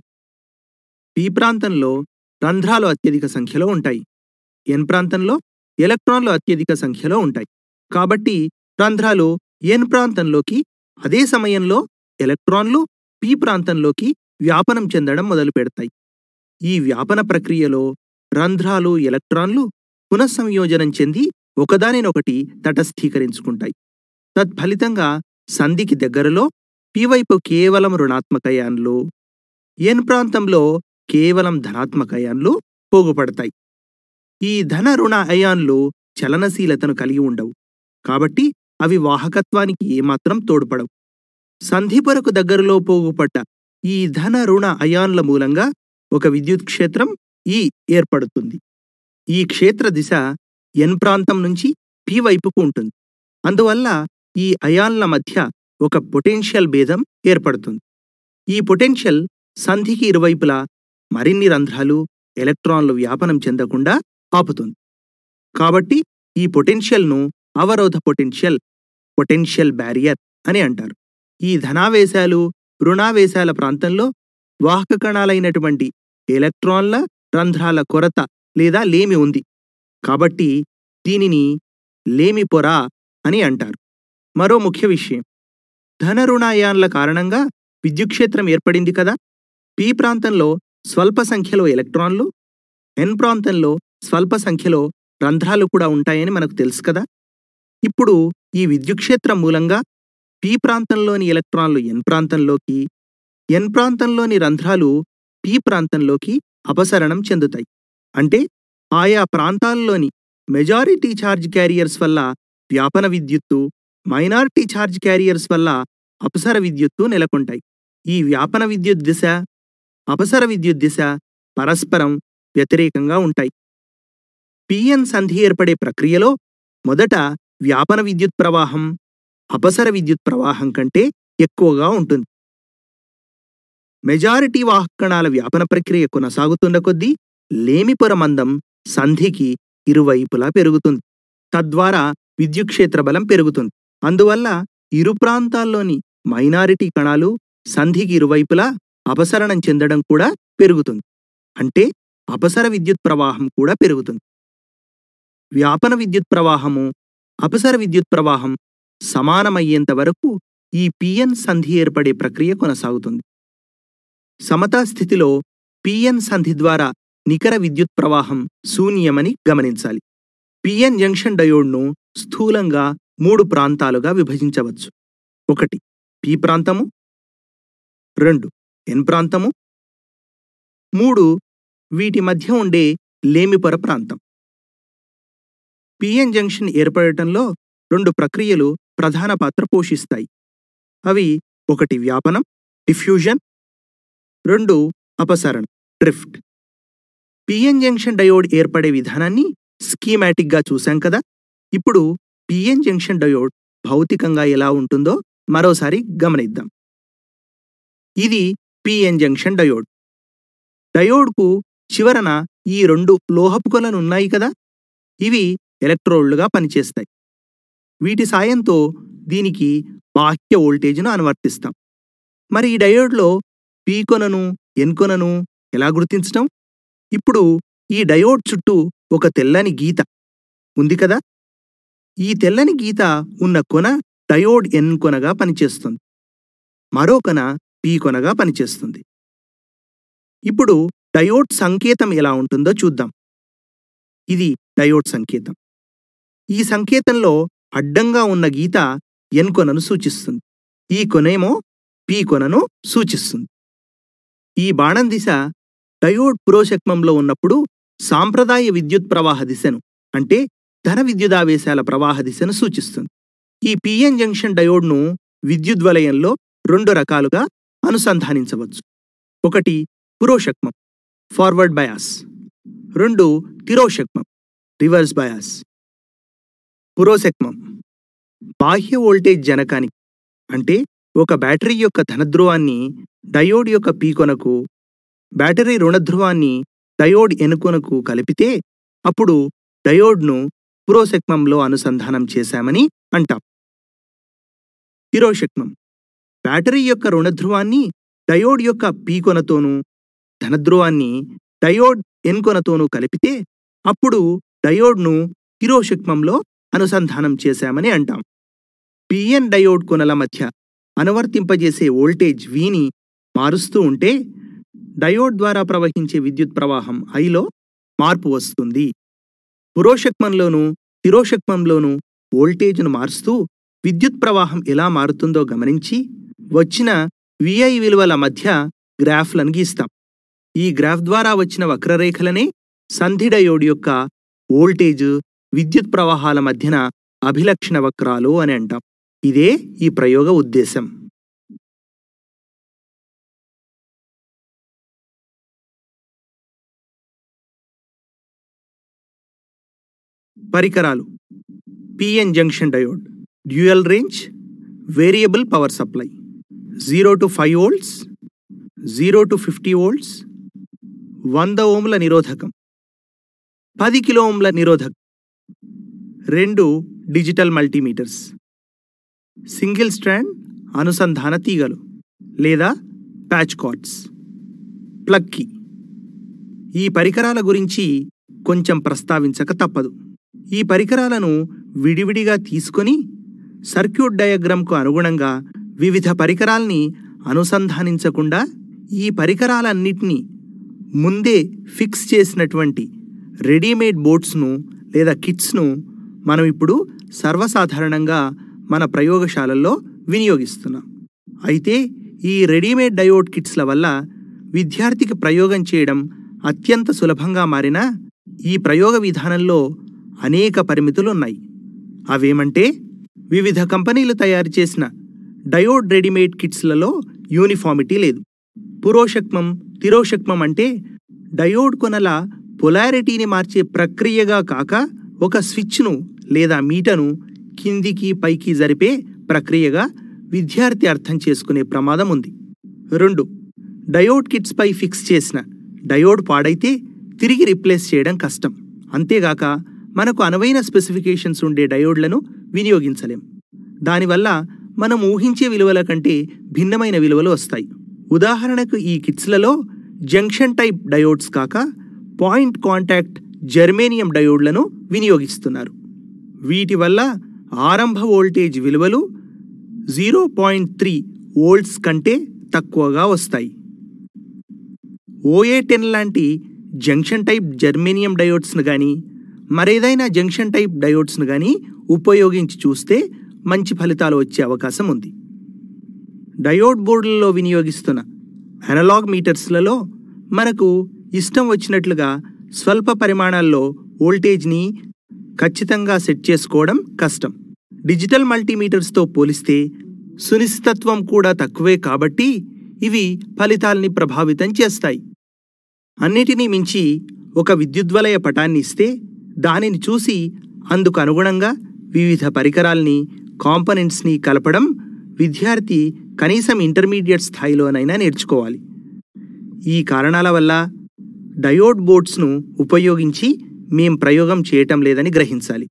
[SPEAKER 1] పి ప్రాంతంలో రంధ్రాలు అత్యధిక సంఖ్యలో ఉంటాయి ఎన్ ప్రాంతంలో ఎలక్ట్రాన్లు అత్యధిక సంఖ్యలో ఉంటాయి కాబట్టి రంధ్రాలు ఎన్ ప్రాంతంలోకి అదే సమయంలో ఎలక్ట్రాన్లు పి ప్రాంతంలోకి వ్యాపనం చెందడం మొదలు పెడతాయి ఈ వ్యాపన ప్రక్రియలో రంధ్రాలు ఎలక్ట్రాన్లు పునఃసంయోజనం చెంది ఒకదానినొకటి తటస్థీకరించుకుంటాయి తత్ఫలితంగా సంధికి దగ్గరలో పి వైపు కేవలం రుణాత్మక యాన్లు ఎన్ ప్రాంతంలో కేవలం ధనాత్మక అయాన్లు పోగుపడతాయి ఈ ధన రుణ అయాన్లు చలనశీలతను కలిగి ఉండవు కాబట్టి అవి వాహకత్వానికి ఏమాత్రం తోడ్పడవు సంధిపొరకు దగ్గరలో పోగుపడ్డ ఈ ధన రుణ అయాన్ల మూలంగా ఒక విద్యుత్ క్షేత్రం ఈ ఏర్పడుతుంది ఈ క్షేత్ర దిశ ఎన్ ప్రాంతం నుంచి పి వైపుకు ఉంటుంది అందువల్ల ఈ అయాన్ల మధ్య ఒక పొటెన్షియల్ భేదం ఏర్పడుతుంది ఈ పొటెన్షియల్ సంధికి ఇరువైపులా మరిన్ని రంధ్రాలు ఎలక్ట్రాన్లు వ్యాపనం చెందకుండా ఆపుతుంది కాబట్టి ఈ పొటెన్షియల్ను అవరోధ పొటెన్షియల్ పొటెన్షియల్ బ్యారియర్ అని అంటారు ఈ ధనావేశాలు రుణావేశాల ప్రాంతంలో వాహక కణాలైనటువంటి ఎలక్ట్రాన్ల రంధ్రాల కొరత లేదా లేమి ఉంది కాబట్టి దీనిని లేమి పొర అని అంటారు మరో ముఖ్య విషయం ధన రుణాయాన్ల కారణంగా విద్యుక్షేత్రం ఏర్పడింది కదా పి ప్రాంతంలో స్వల్ప సంఖ్యలో ఎలక్ట్రాన్లు ఎన్ ప్రాంతంలో స్వల్ప సంఖ్యలో రంధ్రాలు కూడా ఉంటాయని మనకు తెలుసు కదా ఇప్పుడు ఈ విద్యుక్షేత్రం మూలంగా పి ప్రాంతంలోని ఎలక్ట్రాన్లు ఎన్ ప్రాంతంలోకి ఎన్ ప్రాంతంలోని రంధ్రాలు పి ప్రాంతంలోకి అపసరణం చెందుతాయి అంటే ఆయా ప్రాంతాల్లోని మెజారిటీ ఛార్జ్ క్యారియర్స్ వల్ల వ్యాపన విద్యుత్తు మైనారిటీ ఛార్జ్ క్యారియర్స్ వల్ల అపసర విద్యుత్తు నెలకొంటాయి ఈ వ్యాపన విద్యుత్ దిశ అపసర విద్యుత్ దిశ పరస్పరం వ్యతిరేకంగా ఉంటాయి పిఎన్ సంధి ఏర్పడే ప్రక్రియలో మొదట వ్యాపన విద్యుత్ ప్రవాహం అపసర విద్యుత్ ప్రవాహం కంటే ఎక్కువగా ఉంటుంది మెజారిటీ వాహకణాల వ్యాపన ప్రక్రియ కొనసాగుతున్న కొద్దీ లేమిపొర మందం సంధికి ఇరువైపులా పెరుగుతుంది తద్వారా విద్యుక్షేత్ర బలం పెరుగుతుంది అందువల్ల ఇరు ప్రాంతాల్లోని మైనారిటీ కణాలు సంధికి ఇరువైపులా అపసరణం చెందడం కూడా పెరుగుతుంది అంటే అపసర విద్యుత్ ప్రవాహం కూడా పెరుగుతుంది వ్యాపన విద్యుత్ ప్రవాహము అపసర విద్యుత్ ప్రవాహం సమానమయ్యేంత వరకు ఈ పిఎన్ సంధి ఏర్పడే ప్రక్రియ కొనసాగుతుంది సమతా స్థితిలో పిఎన్ సంధి ద్వారా నికర విద్యుత్ ప్రవాహం శూన్యమని గమనించాలి పిఎన్ జంక్షన్ డయోడ్ను స్థూలంగా మూడు ప్రాంతాలుగా విభజించవచ్చు ఒకటి పి ప్రాంతము రెండు ఎన్ ప్రాంతము మూడు వీటి మధ్య ఉండే లేమిపొర ప్రాంతం పిఎన్ జంక్షన్ ఏర్పడటంలో రెండు ప్రక్రియలు ప్రధాన పాత్ర పోషిస్తాయి అవి ఒకటి వ్యాపనం డిఫ్యూజన్ రెండు అపసరణ డ్రిఫ్ట్ పిఎన్ జంక్షన్ డయోడ్ ఏర్పడే విధానాన్ని స్కీమాటిక్గా చూశాం కదా ఇప్పుడు పిఎన్ జంక్షన్ డయోడ్ భౌతికంగా ఎలా ఉంటుందో మరోసారి గమనిద్దాం ఇది పిఎన్ జంక్షన్ డయోడ్ డయోడ్కు చివరన ఈ రెండు లోహపు కొలను ఉన్నాయి కదా ఇవి ఎలక్ట్రోడ్లుగా పనిచేస్తాయి వీటి సాయంతో దీనికి బాహ్య వోల్టేజ్ను అనువర్తిస్తాం మరి ఈ డయోడ్లో పీ కొనను ఎన్ కొనను ఎలా గుర్తించటం ఇప్పుడు ఈ డయోడ్ చుట్టూ ఒక తెల్లని గీత ఉంది కదా ఈ తెల్లని గీత ఉన్న కొన డయోడ్ ఎన్ కొనగా పనిచేస్తుంది మరో కొన పీ కొనగా పనిచేస్తుంది ఇప్పుడు డయోడ్ సంకేతం ఎలా ఉంటుందో చూద్దాం ఇది డయోడ్ సంకేతం ఈ సంకేతంలో అడ్డంగా ఉన్న గీత ఎన్ కొనను సూచిస్తుంది ఈ కొనేమో పీ కొనను సూచిస్తుంది ఈ బాణం దిశ డయోడ్ పురోషక్మంలో ఉన్నప్పుడు సాంప్రదాయ విద్యుత్ ప్రవాహ దిశను అంటే ధన విద్యుదావేశాల ప్రవాహ దిశను సూచిస్తుంది ఈ పిఎన్ జంక్షన్ డయోడ్ను విద్యుద్వలయంలో రెండు రకాలుగా అనుసంధానించవచ్చు ఒకటి పురోషక్మం ఫార్వర్డ్ బయాస్ రెండు తిరోషక్మం రివర్స్ బయాస్ పురోశక్మం బాహ్య వోల్టేజ్ జనకానికి అంటే ఒక బ్యాటరీ యొక్క ధనధ్రువాన్ని డయోడ్ యొక్క పీకొనకు బ్యాటరీ రుణధ్రువాన్ని డయోడ్ ఎనుకొనకు కలిపితే అప్పుడు డయోడ్ను పురోశక్మంలో అనుసంధానం చేశామని అంటాం తిరోశక్మం బ్యాటరీ యొక్క రుణధ్రువాన్ని డయోడ్ యొక్క పీకొనతోనూ ధనధ్రువాన్ని డయోడ్ ఎన్కొనతోనూ కలిపితే అప్పుడు డయోడ్ను తిరోశక్మంలో అనుసంధానం చేశామని అంటాం పిఎన్ డయోడ్ కొనల మధ్య అనువర్తింపజేసే వోల్టేజ్ వీని మారుస్తూ ఉంటే డయోడ్ ద్వారా ప్రవహించే విద్యుత్ ప్రవాహం ఐలో మార్పు వస్తుంది పురోషక్మంలోనూ తిరోషక్మంలోనూ వోల్టేజ్ను మారుస్తూ విద్యుత్ ప్రవాహం ఎలా మారుతుందో గమనించి వచ్చిన విఐ విలువల మధ్య గ్రాఫ్లను గీస్తాం ఈ గ్రాఫ్ ద్వారా వచ్చిన వక్రరేఖలనే సంధి డయోడ్ యొక్క వోల్టేజ్ విద్యుత్ ప్రవాహాల మధ్యన అభిలక్షణ వక్రాలు అని అంటాం ఇదే ఈ ప్రయోగ ఉద్దేశం పరికరాలు P N junction diode dual range variable power supply zero to five volts zero to fifty volts వంద ఓంల నిరోధకం పది కిలో ఓంల నిరోధకం రెండు డిజిటల్ మల్టీమీటర్స్ సింగిల్ స్ట్రాండ్ అనుసంధాన తీగలు లేదా ప్యాచ్ కార్డ్స్ ప్లగ్ కీ ఈ పరికరాల గురించి కొంచెం ప్రస్తావించక తప్పదు ఈ పరికరాలను విడివిడిగా తీసుకొని సర్క్యూట్ డయాగ్రామ్కు అనుగుణంగా వివిధ పరికరాల్ని అనుసంధానించకుండా ఈ పరికరాలన్నిటినీ ముందే ఫిక్స్ చేసినటువంటి రెడీమేడ్ బోర్డ్స్ను లేదా కిట్స్ను మనం ఇప్పుడు సర్వసాధారణంగా మన ప్రయోగశాలల్లో వినియోగిస్తున్నాం అయితే ఈ రెడీమేడ్ డయోడ్ కిట్స్ల వల్ల విద్యార్థికి ప్రయోగం చేయడం అత్యంత సులభంగా మారిన ఈ ప్రయోగ విధానంలో అనేక పరిమితులున్నాయి అవేమంటే వివిధ కంపెనీలు తయారు చేసిన డయోడ్ రెడీమేడ్ కిట్స్లలో యూనిఫామిటీ లేదు పురోషక్మం తిరోషక్మం అంటే డయోడ్ కొనల పొలారిటీని మార్చే ప్రక్రియగా కాక ఒక స్విచ్ను లేదా మీటను కిందికి పైకి జరిపే ప్రక్రియగా విద్యార్థి అర్థం చేసుకునే ప్రమాదం ఉంది రెండు డయోడ్ కిట్స్పై ఫిక్స్ చేసిన డయోడ్ పాడైతే తిరిగి రిప్లేస్ చేయడం కష్టం అంతేగాక మనకు అనువైన స్పెసిఫికేషన్స్ ఉండే డయోడ్లను వినియోగించలేం దానివల్ల మనం ఊహించే విలువల కంటే భిన్నమైన విలువలు వస్తాయి ఉదాహరణకు ఈ కిట్స్లలో జంక్షన్ టైప్ డయోడ్స్ కాక పాయింట్ కాంటాక్ట్ జర్మేనియం డయోడ్లను వినియోగిస్తున్నారు వీటి వల్ల ఆరంభ వోల్టేజ్ విలువలు జీరో పాయింట్ త్రీ వోల్ట్స్ కంటే తక్కువగా వస్తాయి ఓఏ టెన్ లాంటి జంక్షన్ టైప్ జర్మేనియం డయోడ్స్ను కానీ మరేదైనా జంక్షన్ టైప్ డయోడ్స్ను కానీ ఉపయోగించి చూస్తే మంచి ఫలితాలు వచ్చే అవకాశం ఉంది డయోడ్ బోర్డులలో వినియోగిస్తున్న అనలాగ్ మీటర్స్లలో మనకు ఇష్టం వచ్చినట్లుగా స్వల్ప పరిమాణాల్లో వోల్టేజ్ని ఖచ్చితంగా సెట్ చేసుకోవడం కష్టం డిజిటల్ మల్టీమీటర్స్తో పోలిస్తే సునిశ్చితత్వం కూడా తక్కువే కాబట్టి ఇవి ఫలితాల్ని ప్రభావితం చేస్తాయి అన్నిటినీ మించి ఒక విద్యుద్వలయ పటాన్ని ఇస్తే దానిని చూసి అందుకు అనుగుణంగా వివిధ పరికరాల్ని కాంపనెంట్స్ని కలపడం విద్యార్థి కనీసం ఇంటర్మీడియట్ స్థాయిలోనైనా నేర్చుకోవాలి ఈ కారణాల వల్ల డయోడ్ బోర్డ్స్ను ఉపయోగించి మేం ప్రయోగం చేయటం లేదని గ్రహించాలి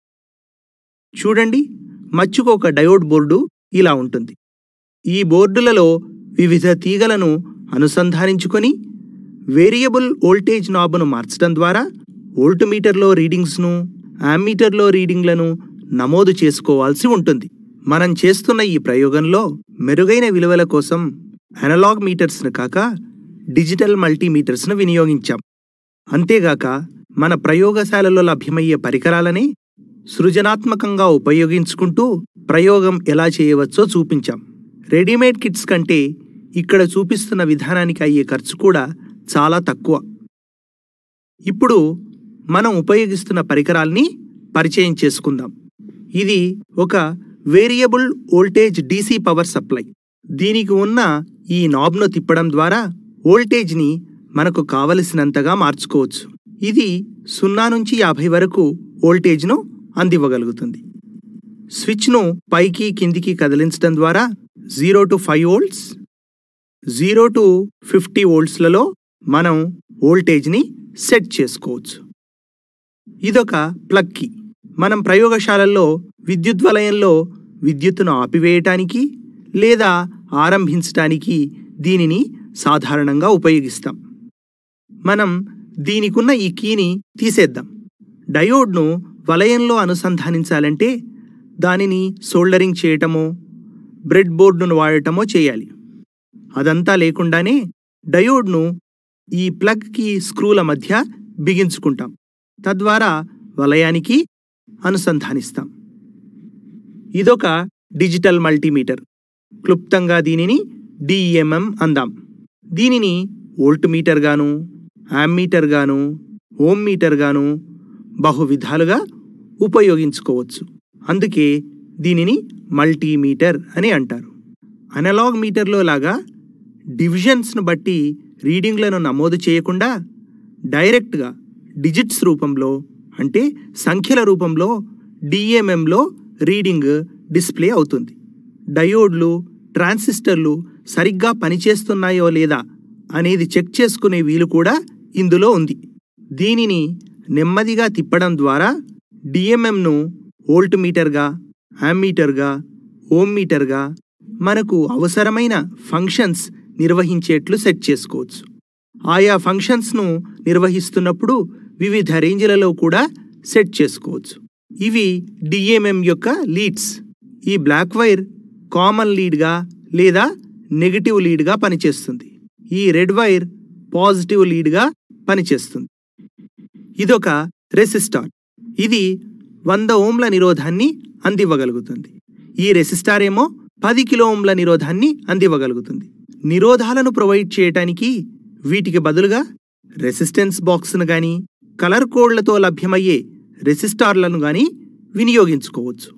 [SPEAKER 1] చూడండి మచ్చుకు ఒక డయోడ్ బోర్డు ఇలా ఉంటుంది ఈ బోర్డులలో వివిధ తీగలను అనుసంధానించుకొని వేరియబుల్ వోల్టేజ్ నాబ్ను మార్చడం ద్వారా వోల్ట్మీటర్లో రీడింగ్స్ను యామ్మీటర్లో రీడింగ్లను నమోదు చేసుకోవాల్సి ఉంటుంది మనం చేస్తున్న ఈ ప్రయోగంలో మెరుగైన విలువల కోసం అనలాగ్ మీటర్స్ను కాక డిజిటల్ మల్టీమీటర్స్ను వినియోగించాం అంతేగాక మన ప్రయోగశాలలో లభ్యమయ్యే పరికరాలనే సృజనాత్మకంగా ఉపయోగించుకుంటూ ప్రయోగం ఎలా చేయవచ్చో చూపించాం రెడీమేడ్ కిట్స్ కంటే ఇక్కడ చూపిస్తున్న విధానానికి అయ్యే ఖర్చు కూడా చాలా తక్కువ ఇప్పుడు మనం ఉపయోగిస్తున్న పరికరాల్ని పరిచయం చేసుకుందాం ఇది ఒక variable voltage DC power supply దీనికి ఉన్న ఈ నాబ్ను తిప్పడం ద్వారా వోల్టేజ్ని మనకు కావలసినంతగా మార్చుకోవచ్చు ఇది సున్నా నుంచి యాభై వరకు వోల్టేజ్ను అందివ్వగలుగుతుంది స్విచ్ను పైకి కిందికి కదిలించడం ద్వారా zero to five volts zero to fifty వోల్ట్స్లలో మనం వోల్టేజ్ని సెట్ చేసుకోవచ్చు ఇదొక ప్లగ్ కీ మనం ప్రయోగశాలల్లో విద్యుద్వలయంలో విద్యుత్తును ఆపివేయటానికి లేదా ఆరంభించటానికి దీనిని సాధారణంగా ఉపయోగిస్తాం మనం దీనికున్న ఈ కీని తీసేద్దాం డయోడ్ను వలయంలో అనుసంధానించాలంటే దానిని సోల్డరింగ్ చేయటమో బ్రెడ్ బోర్డును వాడటమో చేయాలి అదంతా లేకుండానే డయోడ్ను ఈ ప్లగ్కి స్క్రూల మధ్య బిగించుకుంటాం తద్వారా వలయానికి అనుసంధానిస్తాం ఇదొక డిజిటల్ మల్టీమీటర్ క్లుప్తంగా దీనిని డిఎంఎం అందాం దీనిని వోల్ట్ మీటర్ గాను యామ్మీటర్ గాను ఓమ్ మీటర్ గాను బహువిధాలుగా ఉపయోగించుకోవచ్చు అందుకే దీనిని మల్టీమీటర్ అని అంటారు అనలాగ్ మీటర్లో లాగా డివిజన్స్ను బట్టి రీడింగ్లను నమోదు చేయకుండా డైరెక్ట్గా డిజిట్స్ రూపంలో అంటే సంఖ్యల రూపంలో డిఎంఎంలో రీడింగ్ డిస్ప్లే అవుతుంది డయోడ్లు ట్రాన్సిస్టర్లు సరిగ్గా పనిచేస్తున్నాయో లేదా అనేది చెక్ చేసుకునే వీలు కూడా ఇందులో ఉంది దీనిని నెమ్మదిగా తిప్పడం ద్వారా డిఎంఎంను వోల్ట్ మీటర్గా యామ్మీటర్గా ఓమ్ మీటర్గా మనకు అవసరమైన ఫంక్షన్స్ నిర్వహించేట్లు సెట్ చేసుకోవచ్చు ఆయా ఫంక్షన్స్ను నిర్వహిస్తున్నప్పుడు వివిధ రేంజ్లలో కూడా సెట్ చేసుకోవచ్చు ఇవి డిఎంఎం యొక్క లీడ్స్ ఈ బ్లాక్ వైర్ కామన్ లీడ్గా లేదా నెగిటివ్ లీడ్గా పనిచేస్తుంది ఈ రెడ్ వైర్ పాజిటివ్ లీడ్గా పనిచేస్తుంది ఇదొక రెసిస్టార్ ఇది వంద ఓంల నిరోధాన్ని అందివ్వగలుగుతుంది ఈ రెసిస్టార్ ఏమో పది కిలో ఓంల నిరోధాన్ని అందివ్వగలుగుతుంది నిరోధాలను ప్రొవైడ్ చేయటానికి వీటికి బదులుగా రెసిస్టెన్స్ బాక్స్ను గాని కలర్ కోడ్లతో లభ్యమయ్యే రెసిస్టార్లను గాని వినియోగించుకోవచ్చు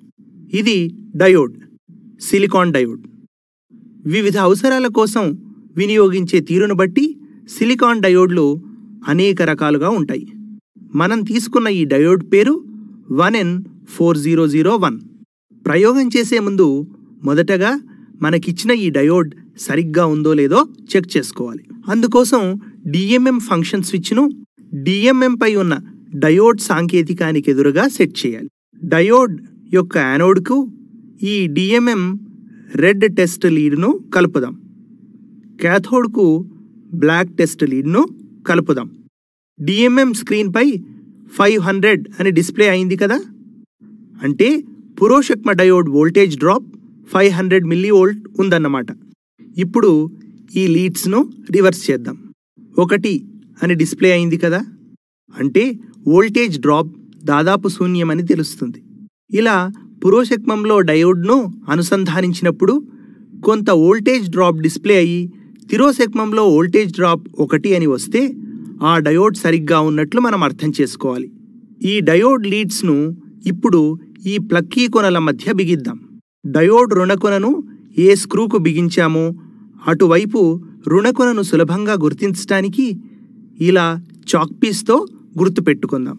[SPEAKER 1] ఇది డయోడ్ సిలికాన్ డయోడ్ వివిధ అవసరాల కోసం వినియోగించే తీరును బట్టి సిలికాన్ డయోడ్లు అనేక రకాలుగా ఉంటాయి మనం తీసుకున్న ఈ డయోడ్ పేరు one N four zero zero one ప్రయోగం చేసే ముందు మొదటగా మనకిచ్చిన ఈ డయోడ్ సరిగ్గా ఉందో లేదో చెక్ చేసుకోవాలి అందుకోసం డిఎంఎం ఫంక్షన్ స్విచ్ను డిఎంఎం పై ఉన్న డయోడ్ సాంకేతికానికి ఎదురుగా సెట్ చేయాలి డయోడ్ యొక్క యానోడ్కు ఈ డిఎంఎం రెడ్ టెస్ట్ లీడ్ను కలుపుదాం క్యాథోడ్కు బ్లాక్ టెస్ట్ లీడ్ను కలుపుదాం డిఎంఎం స్క్రీన్పై ఫైవ్ హండ్రెడ్ అని డిస్ప్లే అయింది కదా అంటే పురోషక్మ diode voltage drop five hundred milli volt ఉందన్నమాట ఇప్పుడు ఈ లీడ్స్ను రివర్స్ చేద్దాం ఒకటి అని డిస్ప్లే అయింది కదా అంటే వోల్టేజ్ డ్రాప్ దాదాపు శూన్యమని తెలుస్తుంది ఇలా పురోషక్మంలో డయోడ్ను అనుసంధానించినప్పుడు కొంత వోల్టేజ్ డ్రాప్ డిస్ప్లే అయ్యి తిరోశక్మంలో వోల్టేజ్ డ్రాప్ ఒకటి అని వస్తే ఆ డయోడ్ సరిగ్గా ఉన్నట్లు మనం అర్థం చేసుకోవాలి ఈ డయోడ్ లీడ్స్ను ఇప్పుడు ఈ ప్లక్కీ కొనల మధ్య బిగిద్దాం డయోడ్ రుణకొనను ఏ స్క్రూకు బిగించామో అటువైపు రుణకొనను సులభంగా గుర్తించడానికి ఇలా చాక్పీస్తో గుర్తుపెట్టుకుందాం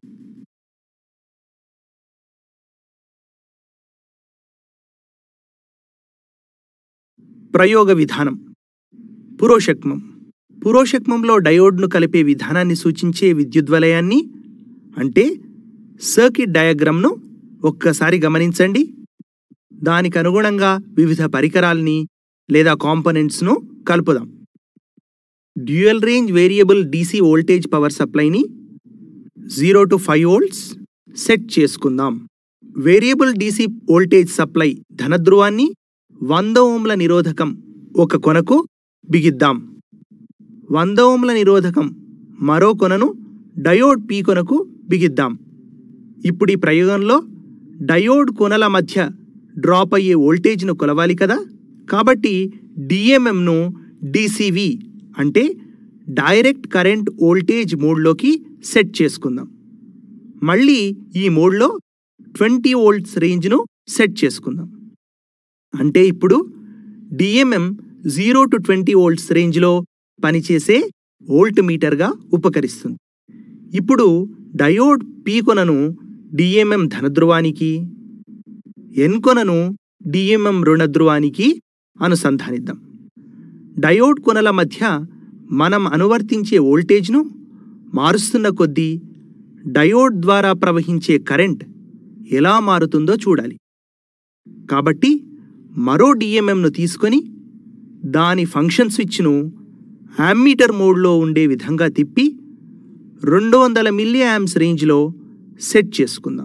[SPEAKER 1] ప్రయోగ విధానం పురోషక్మం పురోషక్మంలో డయోడ్ను కలిపే విధానాన్ని సూచించే విద్యుద్వలయాన్ని అంటే సర్కిట్ డయాగ్రామ్ను ఒక్కసారి గమనించండి దానికి అనుగుణంగా వివిధ పరికరాల్ని లేదా కాంపోనెంట్స్ను కలుపుదాం dual range variable DC voltage power సప్లైని zero to five volts set చేసుకుందాం వేరియబుల్ డీసీ వోల్టేజ్ సప్లై ధనధ్రువాన్ని వంద ఓంల నిరోధకం ఒక కొనకు బిగిద్దాం వంద ఓంల నిరోధకం మరో కొనను డయోడ్ పీ కొనకు బిగిద్దాం ఇప్పుడు ఈ ప్రయోగంలో డయోడ్ కొనల మధ్య డ్రాప్ అయ్యే వోల్టేజ్ను కొలవాలి కదా కాబట్టి డిఎంఎంను డిసివి అంటే డైరెక్ట్ కరెంట్ వోల్టేజ్ మోడ్లోకి సెట్ చేసుకుందాం మళ్ళీ ఈ మోడ్లో ట్వంటీ వోల్ట్స్ రేంజ్ను సెట్ చేసుకుందాం అంటే ఇప్పుడు DMM zero to twenty volts రేంజ్లో పనిచేసే వోల్ట్ మీటర్గా ఉపకరిస్తుంది ఇప్పుడు డయోడ్ పీ కొనను డిఎంఎం ధనధ్రువానికి ఎన్ కొనను డిఎంఎం రుణధ్రువానికి అనుసంధానిద్దాం డయోడ్ కొనల మధ్య మనం అనువర్తించే వోల్టేజ్ను మారుస్తున్న కొద్దీ డయోడ్ ద్వారా ప్రవహించే కరెంట్ ఎలా మారుతుందో చూడాలి కాబట్టి మరో డిఎంఎంను తీసుకొని దాని ఫంక్షన్ స్విచ్ను యామ్మీటర్ మోడ్లో ఉండే విధంగా తిప్పి రెండు వందల మిల్లీ యామ్స్ రేంజ్లో సెట్ చేసుకుందాం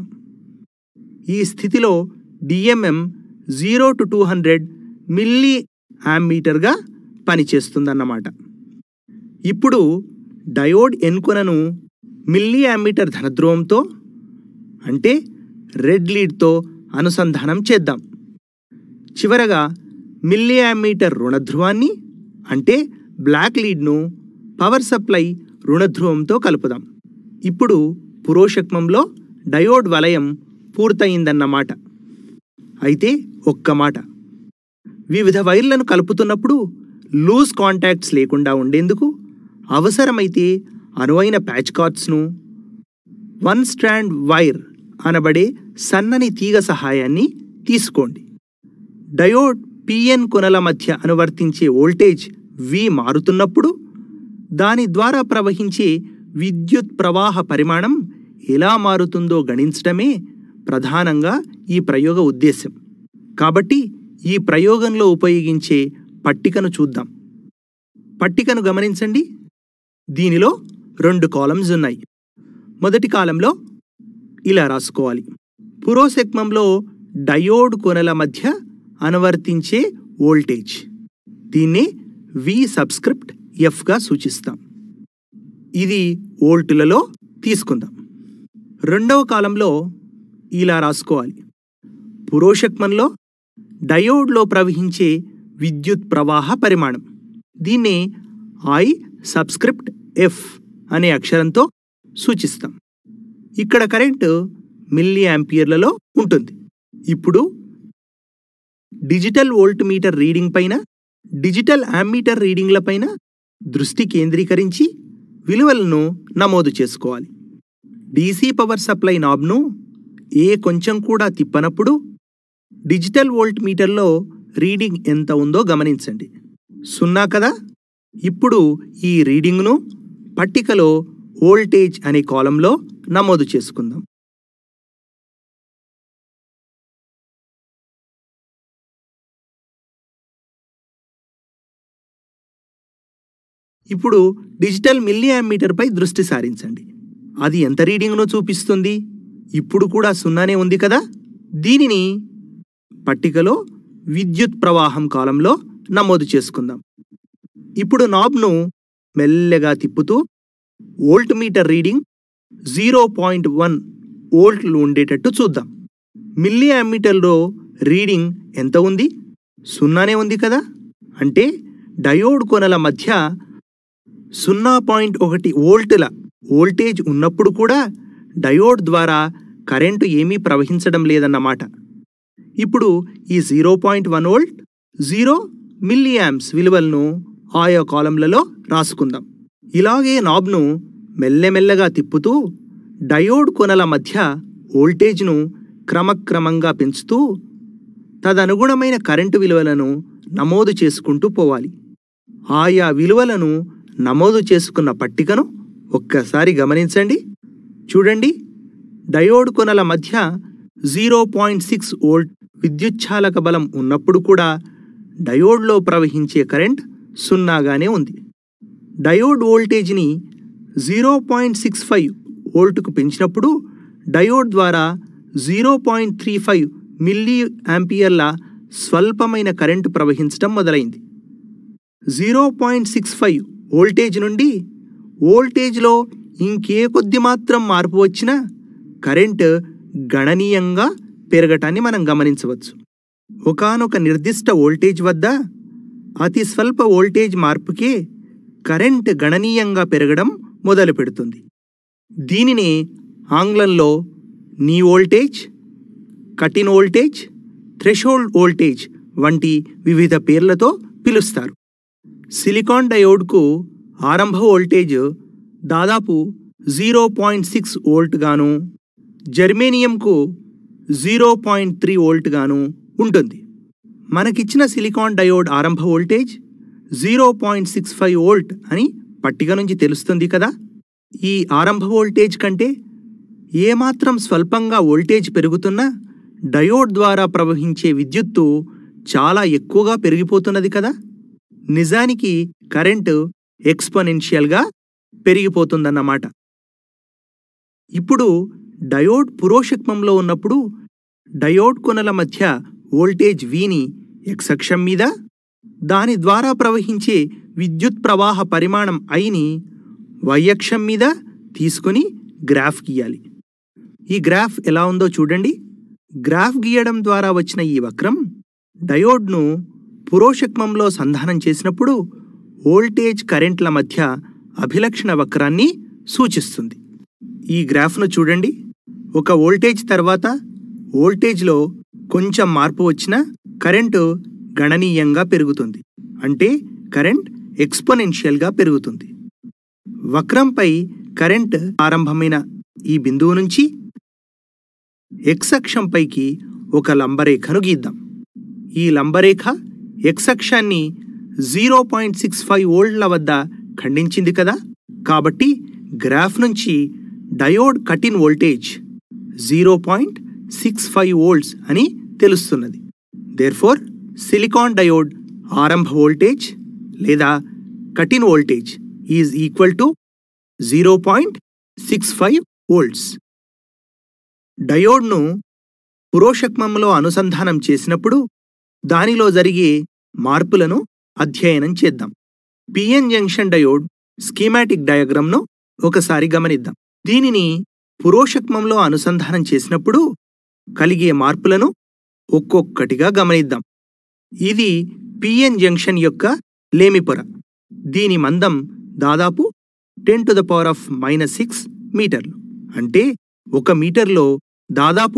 [SPEAKER 1] ఈ స్థితిలో DMM zero to two hundred milli యామ్మీటర్గా పనిచేస్తుందన్నమాట ఇప్పుడు డయోడ్ ఎన్కొనను మిల్లీ యామ్మీటర్ ధనధ్రువంతో అంటే రెడ్ లీడ్తో అనుసంధానం చేద్దాం చివరగా మిల్లీ యామ్మీటర్ రుణధ్రువాన్ని అంటే బ్లాక్ లీడ్ను పవర్ సప్లై రుణధ్రువంతో కలుపుదాం ఇప్పుడు పురోషక్మంలో డయోడ్ వలయం పూర్తయిందన్నమాట అయితే ఒక్క మాట వివిధ వైర్లను కలుపుతున్నప్పుడు లూజ్ కాంటాక్ట్స్ లేకుండా ఉండేందుకు అవసరమైతే అనువైన ప్యాచ్ కార్డ్స్ను వన్ స్ట్రాండ్ వైర్ అనబడే సన్నని తీగ సహాయాన్ని తీసుకోండి డయోడ్ పిఎన్ కొనల మధ్య అనువర్తించే వోల్టేజ్ వి మారుతున్నప్పుడు దాని ద్వారా ప్రవహించే విద్యుత్ ప్రవాహ పరిమాణం ఎలా మారుతుందో గణించడమే ప్రధానంగా ఈ ప్రయోగ ఉద్దేశం కాబట్టి ఈ ప్రయోగంలో ఉపయోగించే పట్టికను చూద్దాం పట్టికను గమనించండి దీనిలో రెండు కాలమ్స్ ఉన్నాయి మొదటి కాలంలో ఇలా రాసుకోవాలి పురోసెక్మంలో డయోడ్ కొనల మధ్య అనువర్తించే వోల్టేజ్ దీన్ని వి సబ్స్క్రిప్ట్ ఎఫ్గా సూచిస్తాం ఇది వోల్టులలో తీసుకుందాం రెండవ కాలంలో ఇలా రాసుకోవాలి పురోషక్మంలో డయోడ్లో ప్రవహించే విద్యుత్ ప్రవాహ పరిమాణం దీన్ని ఐ సబ్స్క్రిప్ట్ ఎఫ్ అనే అక్షరంతో సూచిస్తాం ఇక్కడ కరెంటు మిల్లీ యాంపియర్లలో ఉంటుంది ఇప్పుడు డిజిటల్ వోల్ట్ మీటర్ రీడింగ్ పైన డిజిటల్ యామ్మీటర్ రీడింగ్ల పైన దృష్టి కేంద్రీకరించి విలువలను నమోదు చేసుకోవాలి డీసీ పవర్ సప్లై నాబ్ను ఏ కొంచెం కూడా తిప్పనప్పుడు డిజిటల్ వోల్ట్ మీటర్లో రీడింగ్ ఎంత ఉందో గమనించండి సున్నా కదా ఇప్పుడు ఈ రీడింగ్ను పట్టికలో వోల్టేజ్ అనే కాలంలో నమోదు చేసుకుందాం ఇప్పుడు డిజిటల్ మిల్లీ పై దృష్టి సారించండి అది ఎంత రీడింగ్ను చూపిస్తుంది ఇప్పుడు కూడా సున్నానే ఉంది కదా దీనిని పట్టికలో విద్యుత్ ప్రవాహం కాలంలో నమోదు చేసుకుందాం ఇప్పుడు నాబ్ను మెల్లగా తిప్పుతూ volt meter reading zero point one వోల్ట్లు ఉండేటట్టు చూద్దాం మిల్లీ అమ్మీటర్లో రీడింగ్ ఎంత ఉంది సున్నానే ఉంది కదా అంటే డయోడ్ కొనల మధ్య సున్నా పాయింట్ ఒకటి వోల్టుల వోల్టేజ్ ఉన్నప్పుడు కూడా డయోడ్ ద్వారా కరెంటు ఏమీ ప్రవహించడం లేదన్నమాట ఇప్పుడు ఈ zero point one volt zero milli amps విలువలను ఆయా కాలంలలో రాసుకుందాం ఇలాగే నాబ్ను మెల్లమెల్లగా తిప్పుతూ డయోడ్ కొనల మధ్య వోల్టేజ్ను క్రమక్రమంగా పెంచుతూ తదనుగుణమైన కరెంటు విలువలను నమోదు చేసుకుంటూ పోవాలి ఆయా విలువలను నమోదు చేసుకున్న పట్టికను ఒక్కసారి గమనించండి చూడండి డయోడ్ కొనల మధ్య జీరో పాయింట్ సిక్స్ వోల్ట్ విద్యుచ్ఛాలక బలం ఉన్నప్పుడు కూడా డయోడ్లో ప్రవహించే కరెంట్ సున్నాగానే ఉంది డయోడ్ వోల్టేజ్ని జీరో పాయింట్ సిక్స్ ఫైవ్ వోల్ట్కు పెంచినప్పుడు డయోడ్ ద్వారా zero point three five milli యాంపియర్ల స్వల్పమైన కరెంటు ప్రవహించడం మొదలైంది zero point six five voltage నుండి వోల్టేజ్లో ఇంకే కొద్ది మాత్రం మార్పు వచ్చినా కరెంట్ గణనీయంగా పెరగటాన్ని మనం గమనించవచ్చు ఒకానొక నిర్దిష్ట వోల్టేజ్ వద్ద అతి స్వల్ప వోల్టేజ్ మార్పుకే కరెంట్ గణనీయంగా పెరగడం మొదలు పెడుతుంది దీనినే ఆంగ్లంలో knee voltage cut in voltage threshold voltage వంటి వివిధ పేర్లతో పిలుస్తారు సిలికాన్ డయోడ్కు ఆరంభ వోల్టేజ్ దాదాపు జీరో పాయింట్ సిక్స్ వోల్ట్ గాను జర్మేనియంకు జీరో పాయింట్ త్రీ వోల్ట్ గాను ఉంటుంది మనకిచ్చిన సిలికాన్ డయోడ్ ఆరంభ voltage zero point six five volt అని పట్టిక నుంచి తెలుస్తుంది కదా ఈ ఆరంభ వోల్టేజ్ కంటే ఏమాత్రం స్వల్పంగా వోల్టేజ్ పెరుగుతున్నా డయోడ్ ద్వారా ప్రవహించే విద్యుత్తు చాలా ఎక్కువగా పెరిగిపోతున్నది కదా నిజానికి కరెంటు ఎక్స్పోనెన్షియల్గా పెరిగిపోతుందన్నమాట ఇప్పుడు డయోడ్ పురోషక్మంలో ఉన్నప్పుడు డయోడ్ కొనల మధ్య వోల్టేజ్ వీని ఎక్స్ అక్షం మీద దాని ద్వారా ప్రవహించే విద్యుత్ ప్రవాహ పరిమాణం ఐని వై అక్షం మీద తీసుకొని గ్రాఫ్ గీయాలి ఈ గ్రాఫ్ ఎలా ఉందో చూడండి గ్రాఫ్ గీయడం ద్వారా వచ్చిన ఈ వక్రం డయోడ్ను పురోషక్మంలో సంధానం చేసినప్పుడు వోల్టేజ్ కరెంట్ల మధ్య అభిలక్షణ వక్రాన్ని సూచిస్తుంది ఈ గ్రాఫ్ను చూడండి ఒక వోల్టేజ్ తర్వాత వోల్టేజ్లో కొంచెం మార్పు వచ్చినా కరెంటు గణనీయంగా పెరుగుతుంది అంటే కరెంట్ ఎక్స్పోనెన్షియల్గా పెరుగుతుంది వక్రంపై కరెంట్ ఆరంభమైన ఈ బిందువు నుంచి ఎక్స్ అక్షంపైకి ఒక లంబరేఖను గీద్దాం ఈ లంబరేఖ ఎక్స్ అక్షాన్ని జీరో పాయింట్ సిక్స్ ఫైవ్ వోల్ట్ల వద్ద ఖండించింది కదా కాబట్టి గ్రాఫ్ నుంచి diode cut in voltage zero point six five volts అని తెలుస్తున్నది దేర్ఫోర్ సిలికాన్ డయోడ్ ఆరంభ వోల్టేజ్ లేదా cut in voltage is equal to zero point six five volts డయోడ్ను పురోషక్మంలో అనుసంధానం చేసినప్పుడు దానిలో జరిగే మార్పులను అధ్యయనం చేద్దాం పిఎన్ జంక్షన్ డయోడ్ స్కీమాటిక్ డయాగ్రామ్ను ఒకసారి గమనిద్దాం దీనిని పురోషక్మంలో అనుసంధానం చేసినప్పుడు కలిగే మార్పులను ఒక్కొక్కటిగా గమనిద్దాం ఇది పిఎన్ జంక్షన్ యొక్క లేమిపొర దీని మందం దాదాపు ten to the power of minus six మీటర్లు అంటే ఒక మీటర్లో దాదాపు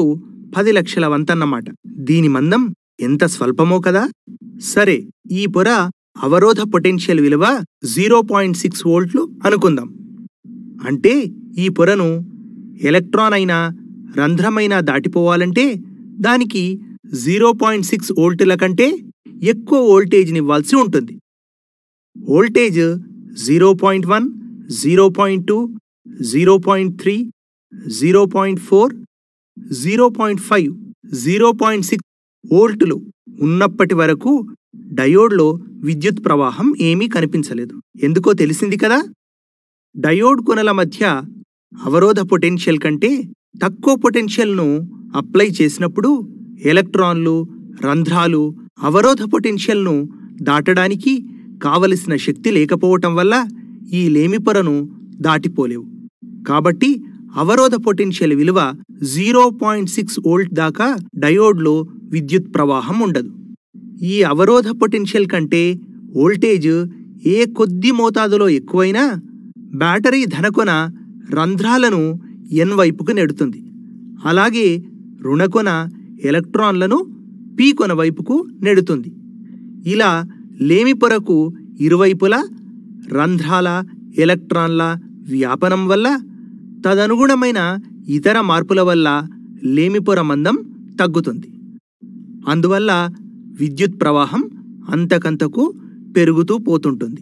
[SPEAKER 1] పది లక్షల వంతన్నమాట దీని మందం ఎంత స్వల్పమో కదా సరే ఈ పొర అవరోధ పొటెన్షియల్ విలువ జీరో పాయింట్ సిక్స్ వోల్ట్లు అనుకుందాం అంటే ఈ పొరను ఎలక్ట్రాన్ అయినా రంధ్రమైనా దాటిపోవాలంటే దానికి జీరో పాయింట్ సిక్స్ వోల్టుల కంటే ఎక్కువ వోల్టేజ్ని ఇవ్వాల్సి ఉంటుంది voltage zero point one zero point two zero point three zero point four zero point five zero point six వోల్టులు ఉన్నప్పటి వరకు డయోడ్లో విద్యుత్ ప్రవాహం ఏమీ కనిపించలేదు ఎందుకో తెలిసింది కదా డయోడ్ కొనల మధ్య అవరోధ పొటెన్షియల్ కంటే తక్కువ పొటెన్షియల్ను అప్లై చేసినప్పుడు ఎలక్ట్రాన్లు రంధ్రాలు అవరోధ పొటెన్షియల్ను దాటడానికి కావలసిన శక్తి లేకపోవటం వల్ల ఈ లేమిపొరను దాటిపోలేవు కాబట్టి అవరోధ పొటెన్షియల్ విలువ జీరో పాయింట్ సిక్స్ వోల్ట్ దాకా డయోడ్లో విద్యుత్ ప్రవాహం ఉండదు ఈ అవరోధ పొటెన్షియల్ కంటే వోల్టేజ్ ఏ కొద్ది మోతాదులో ఎక్కువైనా బ్యాటరీ ధనకొన రంధ్రాలను ఎన్ వైపుకు నెడుతుంది అలాగే రుణకొన ఎలక్ట్రాన్లను పీ కొన వైపుకు నెడుతుంది ఇలా లేమి పొరకు ఇరువైపులా రంధ్రాల ఎలక్ట్రాన్ల వ్యాపనం వల్ల తదనుగుణమైన ఇతర మార్పుల వల్ల లేమిపొర మందం తగ్గుతుంది అందువల్ల విద్యుత్ ప్రవాహం అంతకంతకు పెరుగుతూ పోతుంటుంది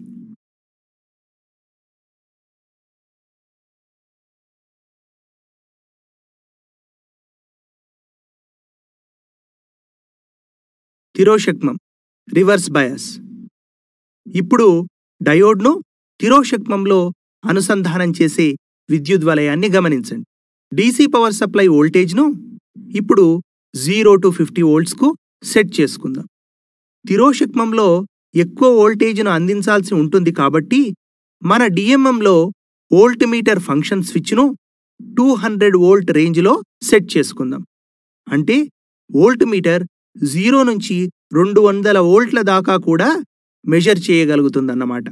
[SPEAKER 1] తిరోషక్మం రివర్స్ బయాస్ ఇప్పుడు డయోడ్ను తిరోషక్మంలో అనుసంధానం చేసే విద్యుత్ వలయాన్ని గమనించండి డీసీ పవర్ సప్లై వోల్టేజ్ను ఇప్పుడు జీరో టు ఫిఫ్టీ వోల్ట్స్కు సెట్ చేసుకుందాం తిరోషక్మంలో ఎక్కువ వోల్టేజ్ను అందించాల్సి ఉంటుంది కాబట్టి మన డిఎంఎంలో వోల్ట్ మీటర్ ఫంక్షన్ స్విచ్ను టూ హండ్రెడ్ వోల్ట్ రేంజ్లో సెట్ చేసుకుందాం అంటే వోల్ట్ మీటర్ జీరో నుంచి రెండు వందల వోల్ట్ల దాకా కూడా మెజర్ చేయగలుగుతుందన్నమాట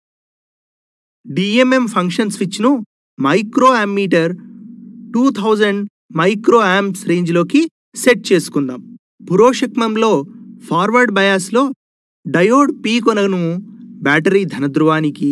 [SPEAKER 1] డిఎంఎం ఫంక్షన్ స్విచ్ను micro ammeter two thousand micro amps రేంజ్లోకి సెట్ చేసుకుందాం పురోషక్మంలో ఫార్వర్డ్ బయాస్లో డయోడ్ పీ కొనను బ్యాటరీ ధనధ్రువానికి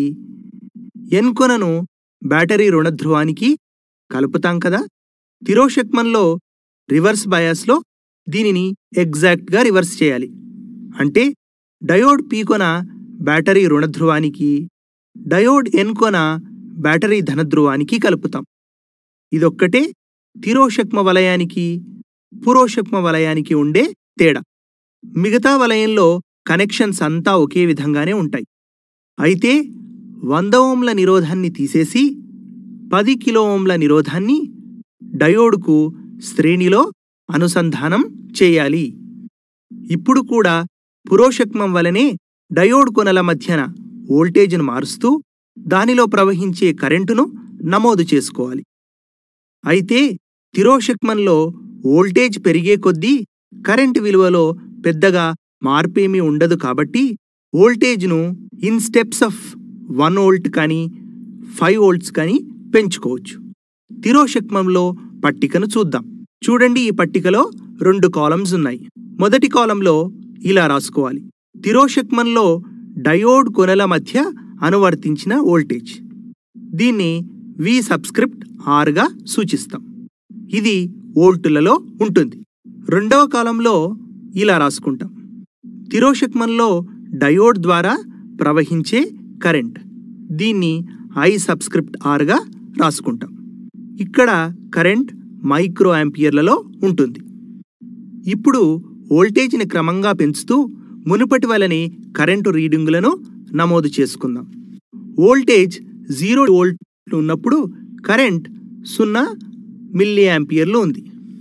[SPEAKER 1] ఎన్ కొనను బ్యాటరీ రుణధ్రువానికి కలుపుతాం కదా తిరోషక్మంలో రివర్స్ బయాస్లో దీనిని ఎగ్జాక్ట్గా రివర్స్ చేయాలి అంటే డయోడ్ పీ కొన బ్యాటరీ రుణధ్రువానికి డయోడ్ ఎన్ కొన బ్యాటరీ ధనధ్రువానికి కలుపుతాం ఇదొక్కటే తిరోషక్మ వలయానికి పురోషక్మ వలయానికి ఉండే తేడా మిగతా వలయంలో కనెక్షన్స్ అంతా ఒకే విధంగానే ఉంటాయి అయితే వంద ఓంల నిరోధాన్ని తీసేసి పది కిలో ఓంల నిరోధాన్ని డయోడ్కు శ్రేణిలో అనుసంధానం చేయాలి ఇప్పుడు కూడా పురోషక్మం వలనే డయోడ్ కొనల మధ్యన వోల్టేజ్ను మారుస్తూ దానిలో ప్రవహించే కరెంటును నమోదు చేసుకోవాలి అయితే తిరోషక్మంలో వోల్టేజ్ పెరిగే కొద్దీ కరెంటు విలువలో పెద్దగా మార్పేమీ ఉండదు కాబట్టి వోల్టేజ్ను in steps of one volt కానీ ఫైవ్ వోల్ట్స్ కానీ పెంచుకోవచ్చు తిరోషక్మంలో పట్టికను చూద్దాం చూడండి ఈ పట్టికలో రెండు కాలమ్స్ ఉన్నాయి మొదటి కాలంలో ఇలా రాసుకోవాలి తిరోషక్మంలో డయోడ్ కొనల మధ్య అనువర్తించిన వోల్టేజ్ దీన్ని వి సబ్స్క్రిప్ట్ ఆర్గా సూచిస్తాం ఇది వోల్టులలో ఉంటుంది రెండవ కాలంలో ఇలా రాసుకుంటాం తిరోషక్మంలో డయోడ్ ద్వారా ప్రవహించే కరెంట్ దీన్ని ఐ సబ్స్క్రిప్ట్ ఆర్గా రాసుకుంటాం ఇక్కడ కరెంట్ మైక్రో యాంపియర్లలో ఉంటుంది ఇప్పుడు వోల్టేజ్ని క్రమంగా పెంచుతూ మునుపటి వలనే కరెంటు రీడింగులను నమోదు చేసుకుందాం వోల్టేజ్ జీరో వోల్ట్ ఉన్నప్పుడు కరెంట్ సున్నా మిల్లీ యాంపియర్లు ఉంది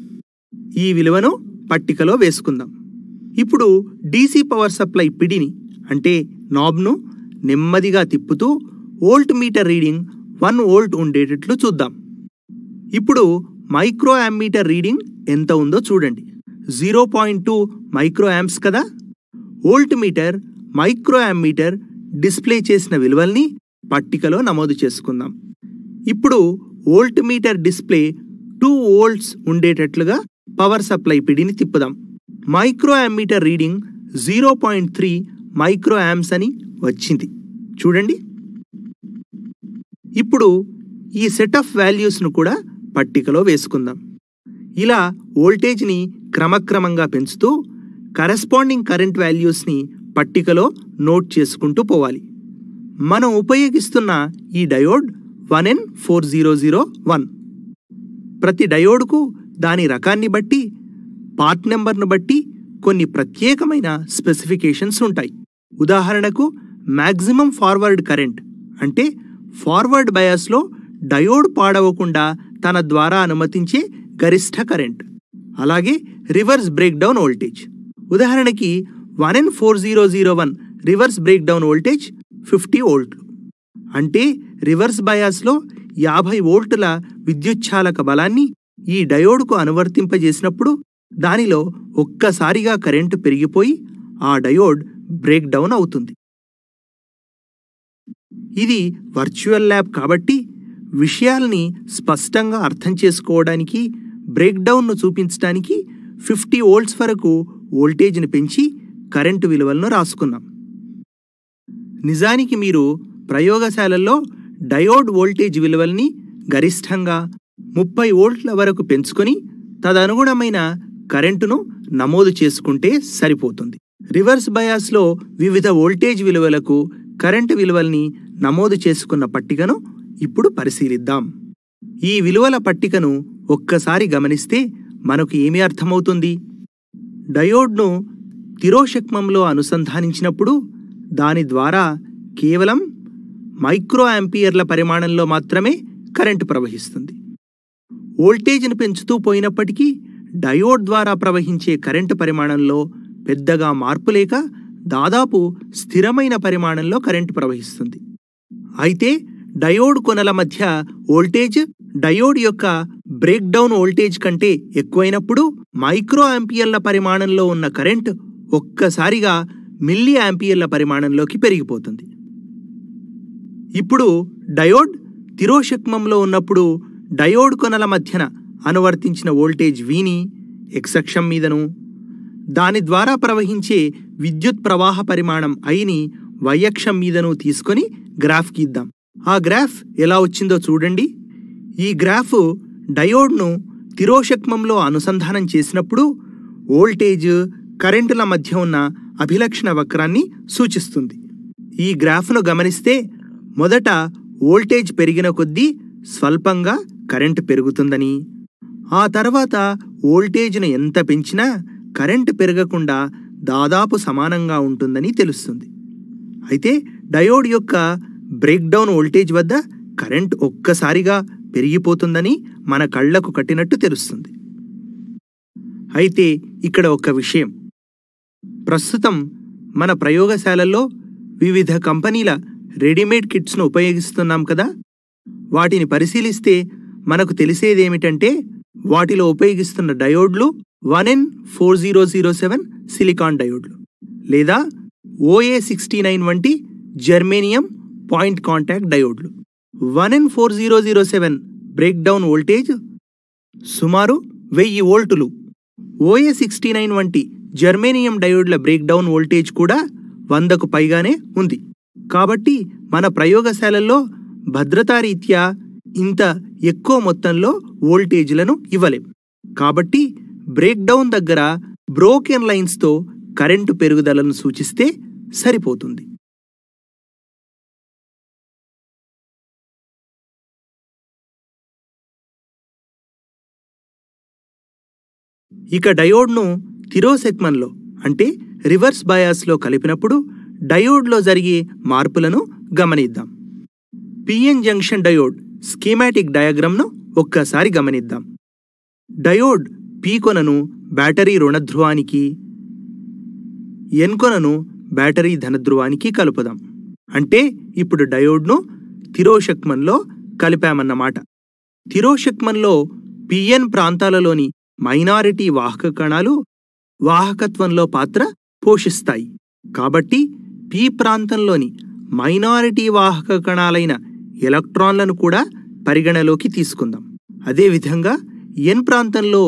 [SPEAKER 1] ఈ విలువను పట్టికలో వేసుకుందాం ఇప్పుడు డీసీ పవర్ సప్లై పిడిని అంటే నాబ్ను నెమ్మదిగా తిప్పుతూ volt meter reading one volt ఉండేటట్లు చూద్దాం ఇప్పుడు మైక్రో యామ్మీటర్ రీడింగ్ ఎంత ఉందో చూడండి zero point two micro amps కదా volt meter micro ammeter display చేసిన విలువల్ని పట్టికలో నమోదు చేసుకుందాం ఇప్పుడు volt meter display two volts ఉండేటట్లుగా పవర్ సప్లై పిడిని తిప్పుదాం micro ammeter reading zero point three micro amps అని వచ్చింది చూడండి ఇప్పుడు ఈ సెట్ ఆఫ్ వాల్యూస్ను కూడా పట్టికలో వేసుకుందాం ఇలా వోల్టేజ్ని క్రమక్రమంగా పెంచుతూ కరెస్పాండింగ్ కరెంట్ వాల్యూస్ని పట్టికలో నోట్ చేసుకుంటూ పోవాలి మనం ఉపయోగిస్తున్న ఈ diode one N four zero zero one ప్రతి డయోడ్కు దాని రకాన్ని బట్టి పార్ట్ నెంబర్ను బట్టి కొన్ని ప్రత్యేకమైన స్పెసిఫికేషన్స్ ఉంటాయి ఉదాహరణకు మ్యాక్సిమం ఫార్వర్డ్ కరెంట్ అంటే ఫార్వర్డ్ బయాస్లో డయోడ్ పాడవకుండా తన ద్వారా అనుమతించే గరిష్ట కరెంట్ అలాగే రివర్స్ బ్రేక్ డౌన్ వోల్టేజ్ ఉదాహరణకి one N four zero zero one reverse breakdown voltage fifty వోల్ట్లు అంటే రివర్స్ బయాస్లో యాభై వోల్టుల విద్యుచ్ఛాలక బలాన్ని ఈ డయోడ్కు అనువర్తింపజేసినప్పుడు దానిలో ఒక్కసారిగా కరెంటు పెరిగిపోయి ఆ డయోడ్ బ్రేక్ డౌన్ అవుతుంది ఇది వర్చువల్ ల్యాబ్ కాబట్టి విషయాల్ని స్పష్టంగా అర్థం చేసుకోవడానికి బ్రేక్ డౌన్ను చూపించడానికి ఫిఫ్టీ వోల్ట్స్ వరకు వోల్టేజ్ని పెంచి కరెంటు విలువలను రాసుకున్నాం నిజానికి మీరు ప్రయోగశాలల్లో డయోడ్ వోల్టేజ్ విలువల్ని గరిష్టంగా ముప్పై వోల్ట్ల వరకు పెంచుకొని తదనుగుణమైన కరెంటును నమోదు చేసుకుంటే సరిపోతుంది రివర్స్ బయాస్లో వివిధ వోల్టేజ్ విలువలకు కరెంటు విలువల్ని నమోదు చేసుకున్న పట్టికను ఇప్పుడు పరిశీలిద్దాం ఈ విలువల పట్టికను ఒక్కసారి గమనిస్తే మనకు ఏమి అర్థమవుతుంది డయోడ్ను తిరోషక్మంలో అనుసంధానించినప్పుడు దాని ద్వారా కేవలం మైక్రో యాంపియర్ల పరిమాణంలో మాత్రమే కరెంటు ప్రవహిస్తుంది వోల్టేజ్ను పెంచుతూ పోయినప్పటికీ డయోడ్ ద్వారా ప్రవహించే కరెంటు పరిమాణంలో పెద్దగా మార్పు లేక దాదాపు స్థిరమైన పరిమాణంలో కరెంటు ప్రవహిస్తుంది అయితే డయోడ్ కొనల మధ్య వోల్టేజ్ డయోడ్ యొక్క బ్రేక్ డౌన్ వోల్టేజ్ కంటే ఎక్కువైనప్పుడు మైక్రో యాంపియర్ల పరిమాణంలో ఉన్న కరెంట్ ఒక్కసారిగా మిల్లీ యాంపియర్ల పరిమాణంలోకి పెరిగిపోతుంది ఇప్పుడు డయోడ్ తిరోషక్మంలో ఉన్నప్పుడు డయోడ్ కొనల మధ్యన అనువర్తించిన వోల్టేజ్ వీని ఎక్సక్షం మీదను దాని ద్వారా ప్రవహించే విద్యుత్ ప్రవాహ పరిమాణం ఐని వైయక్షం మీదను తీసుకొని గ్రాఫ్ గీద్దాం ఆ గ్రాఫ్ ఎలా వచ్చిందో చూడండి ఈ గ్రాఫ్ డయోడ్ను తిరోషక్మంలో అనుసంధానం చేసినప్పుడు వోల్టేజ్ కరెంటుల మధ్య ఉన్న అభిలక్షణ వక్రాన్ని సూచిస్తుంది ఈ గ్రాఫ్ను గమనిస్తే మొదట వోల్టేజ్ పెరిగిన కొద్దీ స్వల్పంగా కరెంటు పెరుగుతుందని ఆ తర్వాత వోల్టేజ్ను ఎంత పెంచినా కరెంటు పెరగకుండా దాదాపు సమానంగా ఉంటుందని తెలుస్తుంది అయితే డయోడ్ యొక్క బ్రేక్ డౌన్ వోల్టేజ్ వద్ద కరెంట్ ఒక్కసారిగా పెరిగిపోతుందని మన కళ్లకు కట్టినట్టు తెలుస్తుంది అయితే ఇక్కడ ఒక విషయం ప్రస్తుతం మన ప్రయోగశాలల్లో వివిధ కంపెనీల రెడీమేడ్ కిట్స్ను ఉపయోగిస్తున్నాం కదా వాటిని పరిశీలిస్తే మనకు తెలిసేదేమిటంటే వాటిలో ఉపయోగిస్తున్న డయోడ్లు one N four zero zero seven silicon డయోడ్లు లేదా ఓఏ సిక్స్టీ నైన్ వంటి జర్మేనియం పాయింట్ కాంటాక్ట్ డయోడ్లు one N four zero zero seven breakdown voltage సుమారు వెయ్యి వోల్టులు ఓఏ సిక్స్టీ నైన్ వంటి జర్మేనియం డయోడ్ల బ్రేక్ డౌన్ వోల్టేజ్ కూడా వందకు పైగానే ఉంది కాబట్టి మన ప్రయోగశాలల్లో భద్రతారీత్యా ఇంత ఎక్కువ మొత్తంలో వోల్టేజ్లను ఇవ్వలేం కాబట్టి బ్రేక్ డౌన్ దగ్గర బ్రోకెన్ లైన్స్తో కరెంటు పెరుగుదలను సూచిస్తే సరిపోతుంది ఇక డయోడ్ను తిరోసెక్మన్లో అంటే రివర్స్ బయాస్లో కలిపినప్పుడు డయోడ్లో జరిగే మార్పులను గమనిద్దాం పిఎన్ జంక్షన్ డయోడ్ స్కీమాటిక్ డయాగ్రామ్ను ఒక్కసారి గమనిద్దాం డయోడ్ పీ కొనను బ్యాటరీ రుణధ్రువానికి ఎన్ కొనను బ్యాటరీ ధనధ్రువానికి కలుపుదాం అంటే ఇప్పుడు డయోడ్ను తిరోషక్మన్లో కలిపామన్నమాట తిరోషక్మన్లో పిఎన్ ప్రాంతాలలోని మైనారిటీ వాహక కణాలు వాహకత్వంలో పాత్ర పోషిస్తాయి కాబట్టి పి ప్రాంతంలోని మైనారిటీ వాహక కణాలైన ఎలక్ట్రాన్లను కూడా పరిగణలోకి తీసుకుందాం అదేవిధంగా ఎన్ ప్రాంతంలో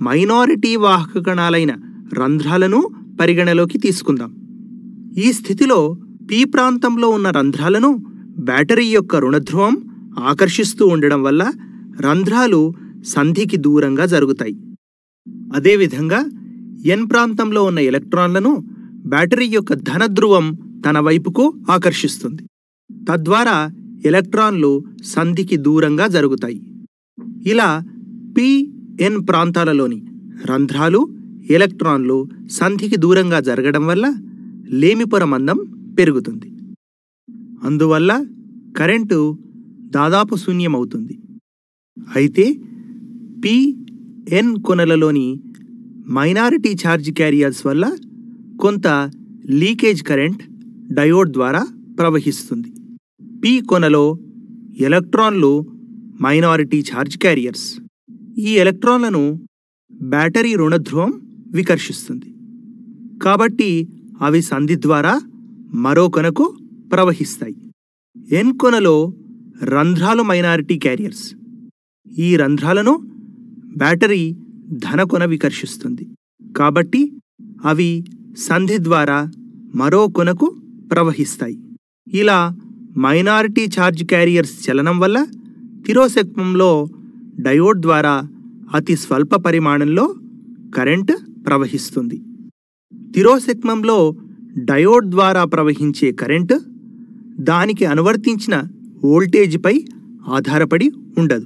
[SPEAKER 1] మైనారిటీ వాహక కణాలైన రంధ్రాలను పరిగణలోకి తీసుకుందాం ఈ స్థితిలో పి ప్రాంతంలో ఉన్న రంధ్రాలను బ్యాటరీ యొక్క రుణధ్రువం ఆకర్షిస్తూ ఉండడం వల్ల రంధ్రాలు సంధికి దూరంగా జరుగుతాయి అదేవిధంగా ఎన్ ప్రాంతంలో ఉన్న ఎలక్ట్రాన్లను బ్యాటరీ యొక్క ధనధ్రువం తన వైపుకు ఆకర్షిస్తుంది తద్వారా ఎలక్ట్రాన్లు సంధికి దూరంగా జరుగుతాయి ఇలా పి ఎన్ ప్రాంతాలలోని రంధ్రాలు ఎలక్ట్రాన్లు సంధికి దూరంగా జరగడం వల్ల లేమిపొర మందం పెరుగుతుంది అందువల్ల కరెంటు దాదాపు శూన్యమవుతుంది అయితే పి ఎన్ కొనలలోని మైనారిటీ ఛార్జ్ క్యారియర్స్ వల్ల కొంత లీకేజ్ కరెంట్ డయోడ్ ద్వారా ప్రవహిస్తుంది పి కొనలో ఎలక్ట్రాన్లు మైనారిటీ ఛార్జ్ క్యారియర్స్ ఈ ఎలక్ట్రాన్లను బ్యాటరీ రుణధ్రువం వికర్షిస్తుంది కాబట్టి అవి సంధి ద్వారా మరో కొనకు ప్రవహిస్తాయి ఎన్ కొనలో రంధ్రాలు మైనారిటీ క్యారియర్స్ ఈ రంధ్రాలను బ్యాటరీ ధన కొన వికర్షిస్తుంది కాబట్టి అవి సంధి ద్వారా మరో కొనకు ప్రవహిస్తాయి ఇలా మైనారిటీ ఛార్జ్ క్యారియర్స్ చలనం వల్ల తిరోసెక్మంలో డయోడ్ ద్వారా అతి స్వల్ప పరిమాణంలో కరెంట్ ప్రవహిస్తుంది తిరోసెక్మంలో డయోడ్ ద్వారా ప్రవహించే కరెంటు దానికి అనువర్తించిన వోల్టేజ్పై ఆధారపడి ఉండదు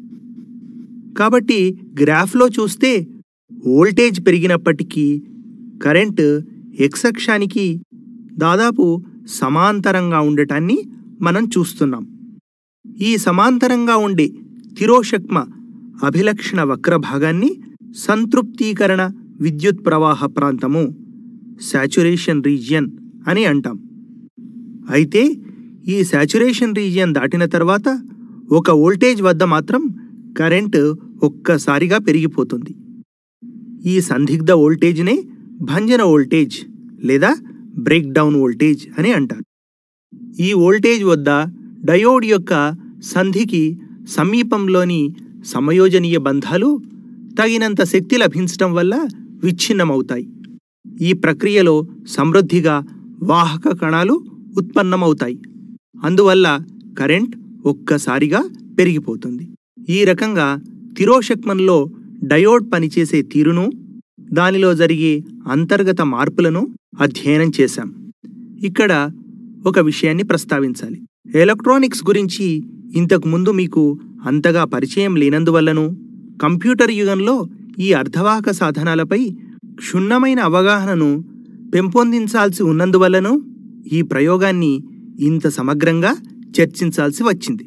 [SPEAKER 1] కాబట్టి గ్రాఫ్లో చూస్తే వోల్టేజ్ పెరిగినప్పటికీ కరెంట్ ఎక్స్ అక్షానికి దాదాపు సమాంతరంగా ఉండటాన్ని మనం చూస్తున్నాం ఈ సమాంతరంగా ఉండే తిరోషక్మ అభిలక్షణ వక్ర భాగాన్ని సంతృప్తీకరణ విద్యుత్ ప్రవాహ ప్రాంతము శాచురేషన్ రీజియన్ అని అంటాం అయితే ఈ శాచురేషన్ రీజియన్ దాటిన తర్వాత ఒక వోల్టేజ్ వద్ద మాత్రం కరెంటు ఒక్కసారిగా పెరిగిపోతుంది ఈ సందిగ్ధ వోల్టేజ్నే భంజన వోల్టేజ్ లేదా బ్రేక్ డౌన్ వోల్టేజ్ అని అంటారు ఈ వోల్టేజ్ వద్ద డయోడ్ యొక్క సంధికి సమీపంలోని సమయోజనీయ బంధాలు తగినంత శక్తి లభించటం వల్ల విచ్ఛిన్నమవుతాయి ఈ ప్రక్రియలో సమృద్ధిగా వాహక కణాలు ఉత్పన్నమవుతాయి అందువల్ల కరెంట్ ఒక్కసారిగా పెరిగిపోతుంది ఈ రకంగా తిరోషక్మంలో డయోడ్ పనిచేసే తీరును దానిలో జరిగే అంతర్గత మార్పులను అధ్యయనం చేశాం ఇక్కడ ఒక విషయాన్ని ప్రస్తావించాలి ఎలక్ట్రానిక్స్ గురించి ఇంతకు ముందు మీకు అంతగా పరిచయం లేనందువల్లను కంప్యూటర్ యుగంలో ఈ అర్ధవాహక సాధనాలపై క్షుణ్ణమైన అవగాహనను పెంపొందించాల్సి ఉన్నందువల్లను ఈ ప్రయోగాన్ని ఇంత సమగ్రంగా చర్చించాల్సి వచ్చింది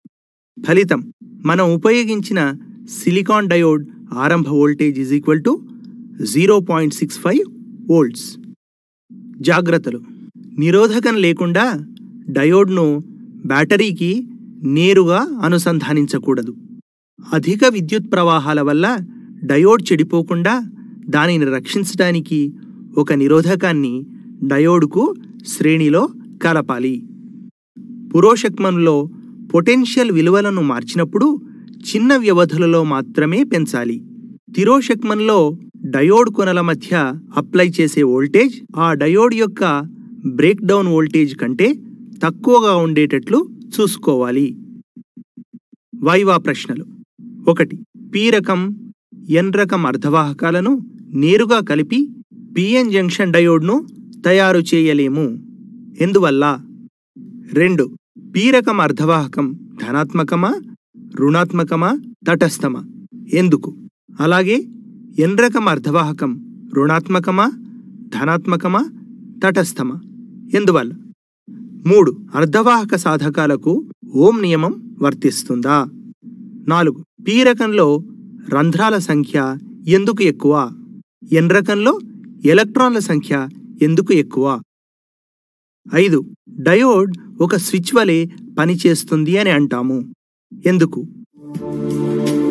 [SPEAKER 1] ఫలితం మనం ఉపయోగించిన సిలికాన్ డయోడ్ ఆరంభ voltage is equal to zero point six five volts జాగ్రత్తలు నిరోధకం లేకుండా డయోడ్ను బ్యాటరీకి నేరుగా అనుసంధానించకూడదు అధిక విద్యుత్ ప్రవాహాల వల్ల డయోడ్ చెడిపోకుండా దానిని రక్షించడానికి ఒక నిరోధకాన్ని డయోడ్కు శ్రేణిలో కలపాలి పురోషక్మంలో పొటెన్షియల్ విలువలను మార్చినప్పుడు చిన్న వ్యవధులలో మాత్రమే పెంచాలి తిరోషక్మంలో డయోడ్ కొనల మధ్య అప్లై చేసే వోల్టేజ్ ఆ డయోడ్ యొక్క బ్రేక్ డౌన్ వోల్టేజ్ కంటే తక్కువగా ఉండేటట్లు చూసుకోవాలి వైవా ప్రశ్నలు ఒకటి పి రకం ఎన్ రకం అర్ధవాహకాలను నేరుగా కలిపి పిఎన్ జంక్షన్ డయోడ్ను తయారు చేయలేము ఎందువల్ల రెండు పి రకం అర్ధవాహకం ధనాత్మకమా రుణాత్మకమా తటస్థమా ఎందుకు అలాగే ఎన్ రకం అర్ధవాహకం రుణాత్మకమా ధనాత్మకమా తటస్థమా ఎందువల్ల మూడు అర్ధవాహక సాధకాలకు ఓం నియమం వర్తిస్తుందా నాలుగు పి రకంలో రంధ్రాల సంఖ్య ఎందుకు ఎక్కువ ఎన్ రకంలో ఎలక్ట్రాన్ల సంఖ్య ఎందుకు ఎక్కువ ఐదు డయోడ్ ఒక స్విచ్ వలె పనిచేస్తుంది అని అంటాము ఎందుకు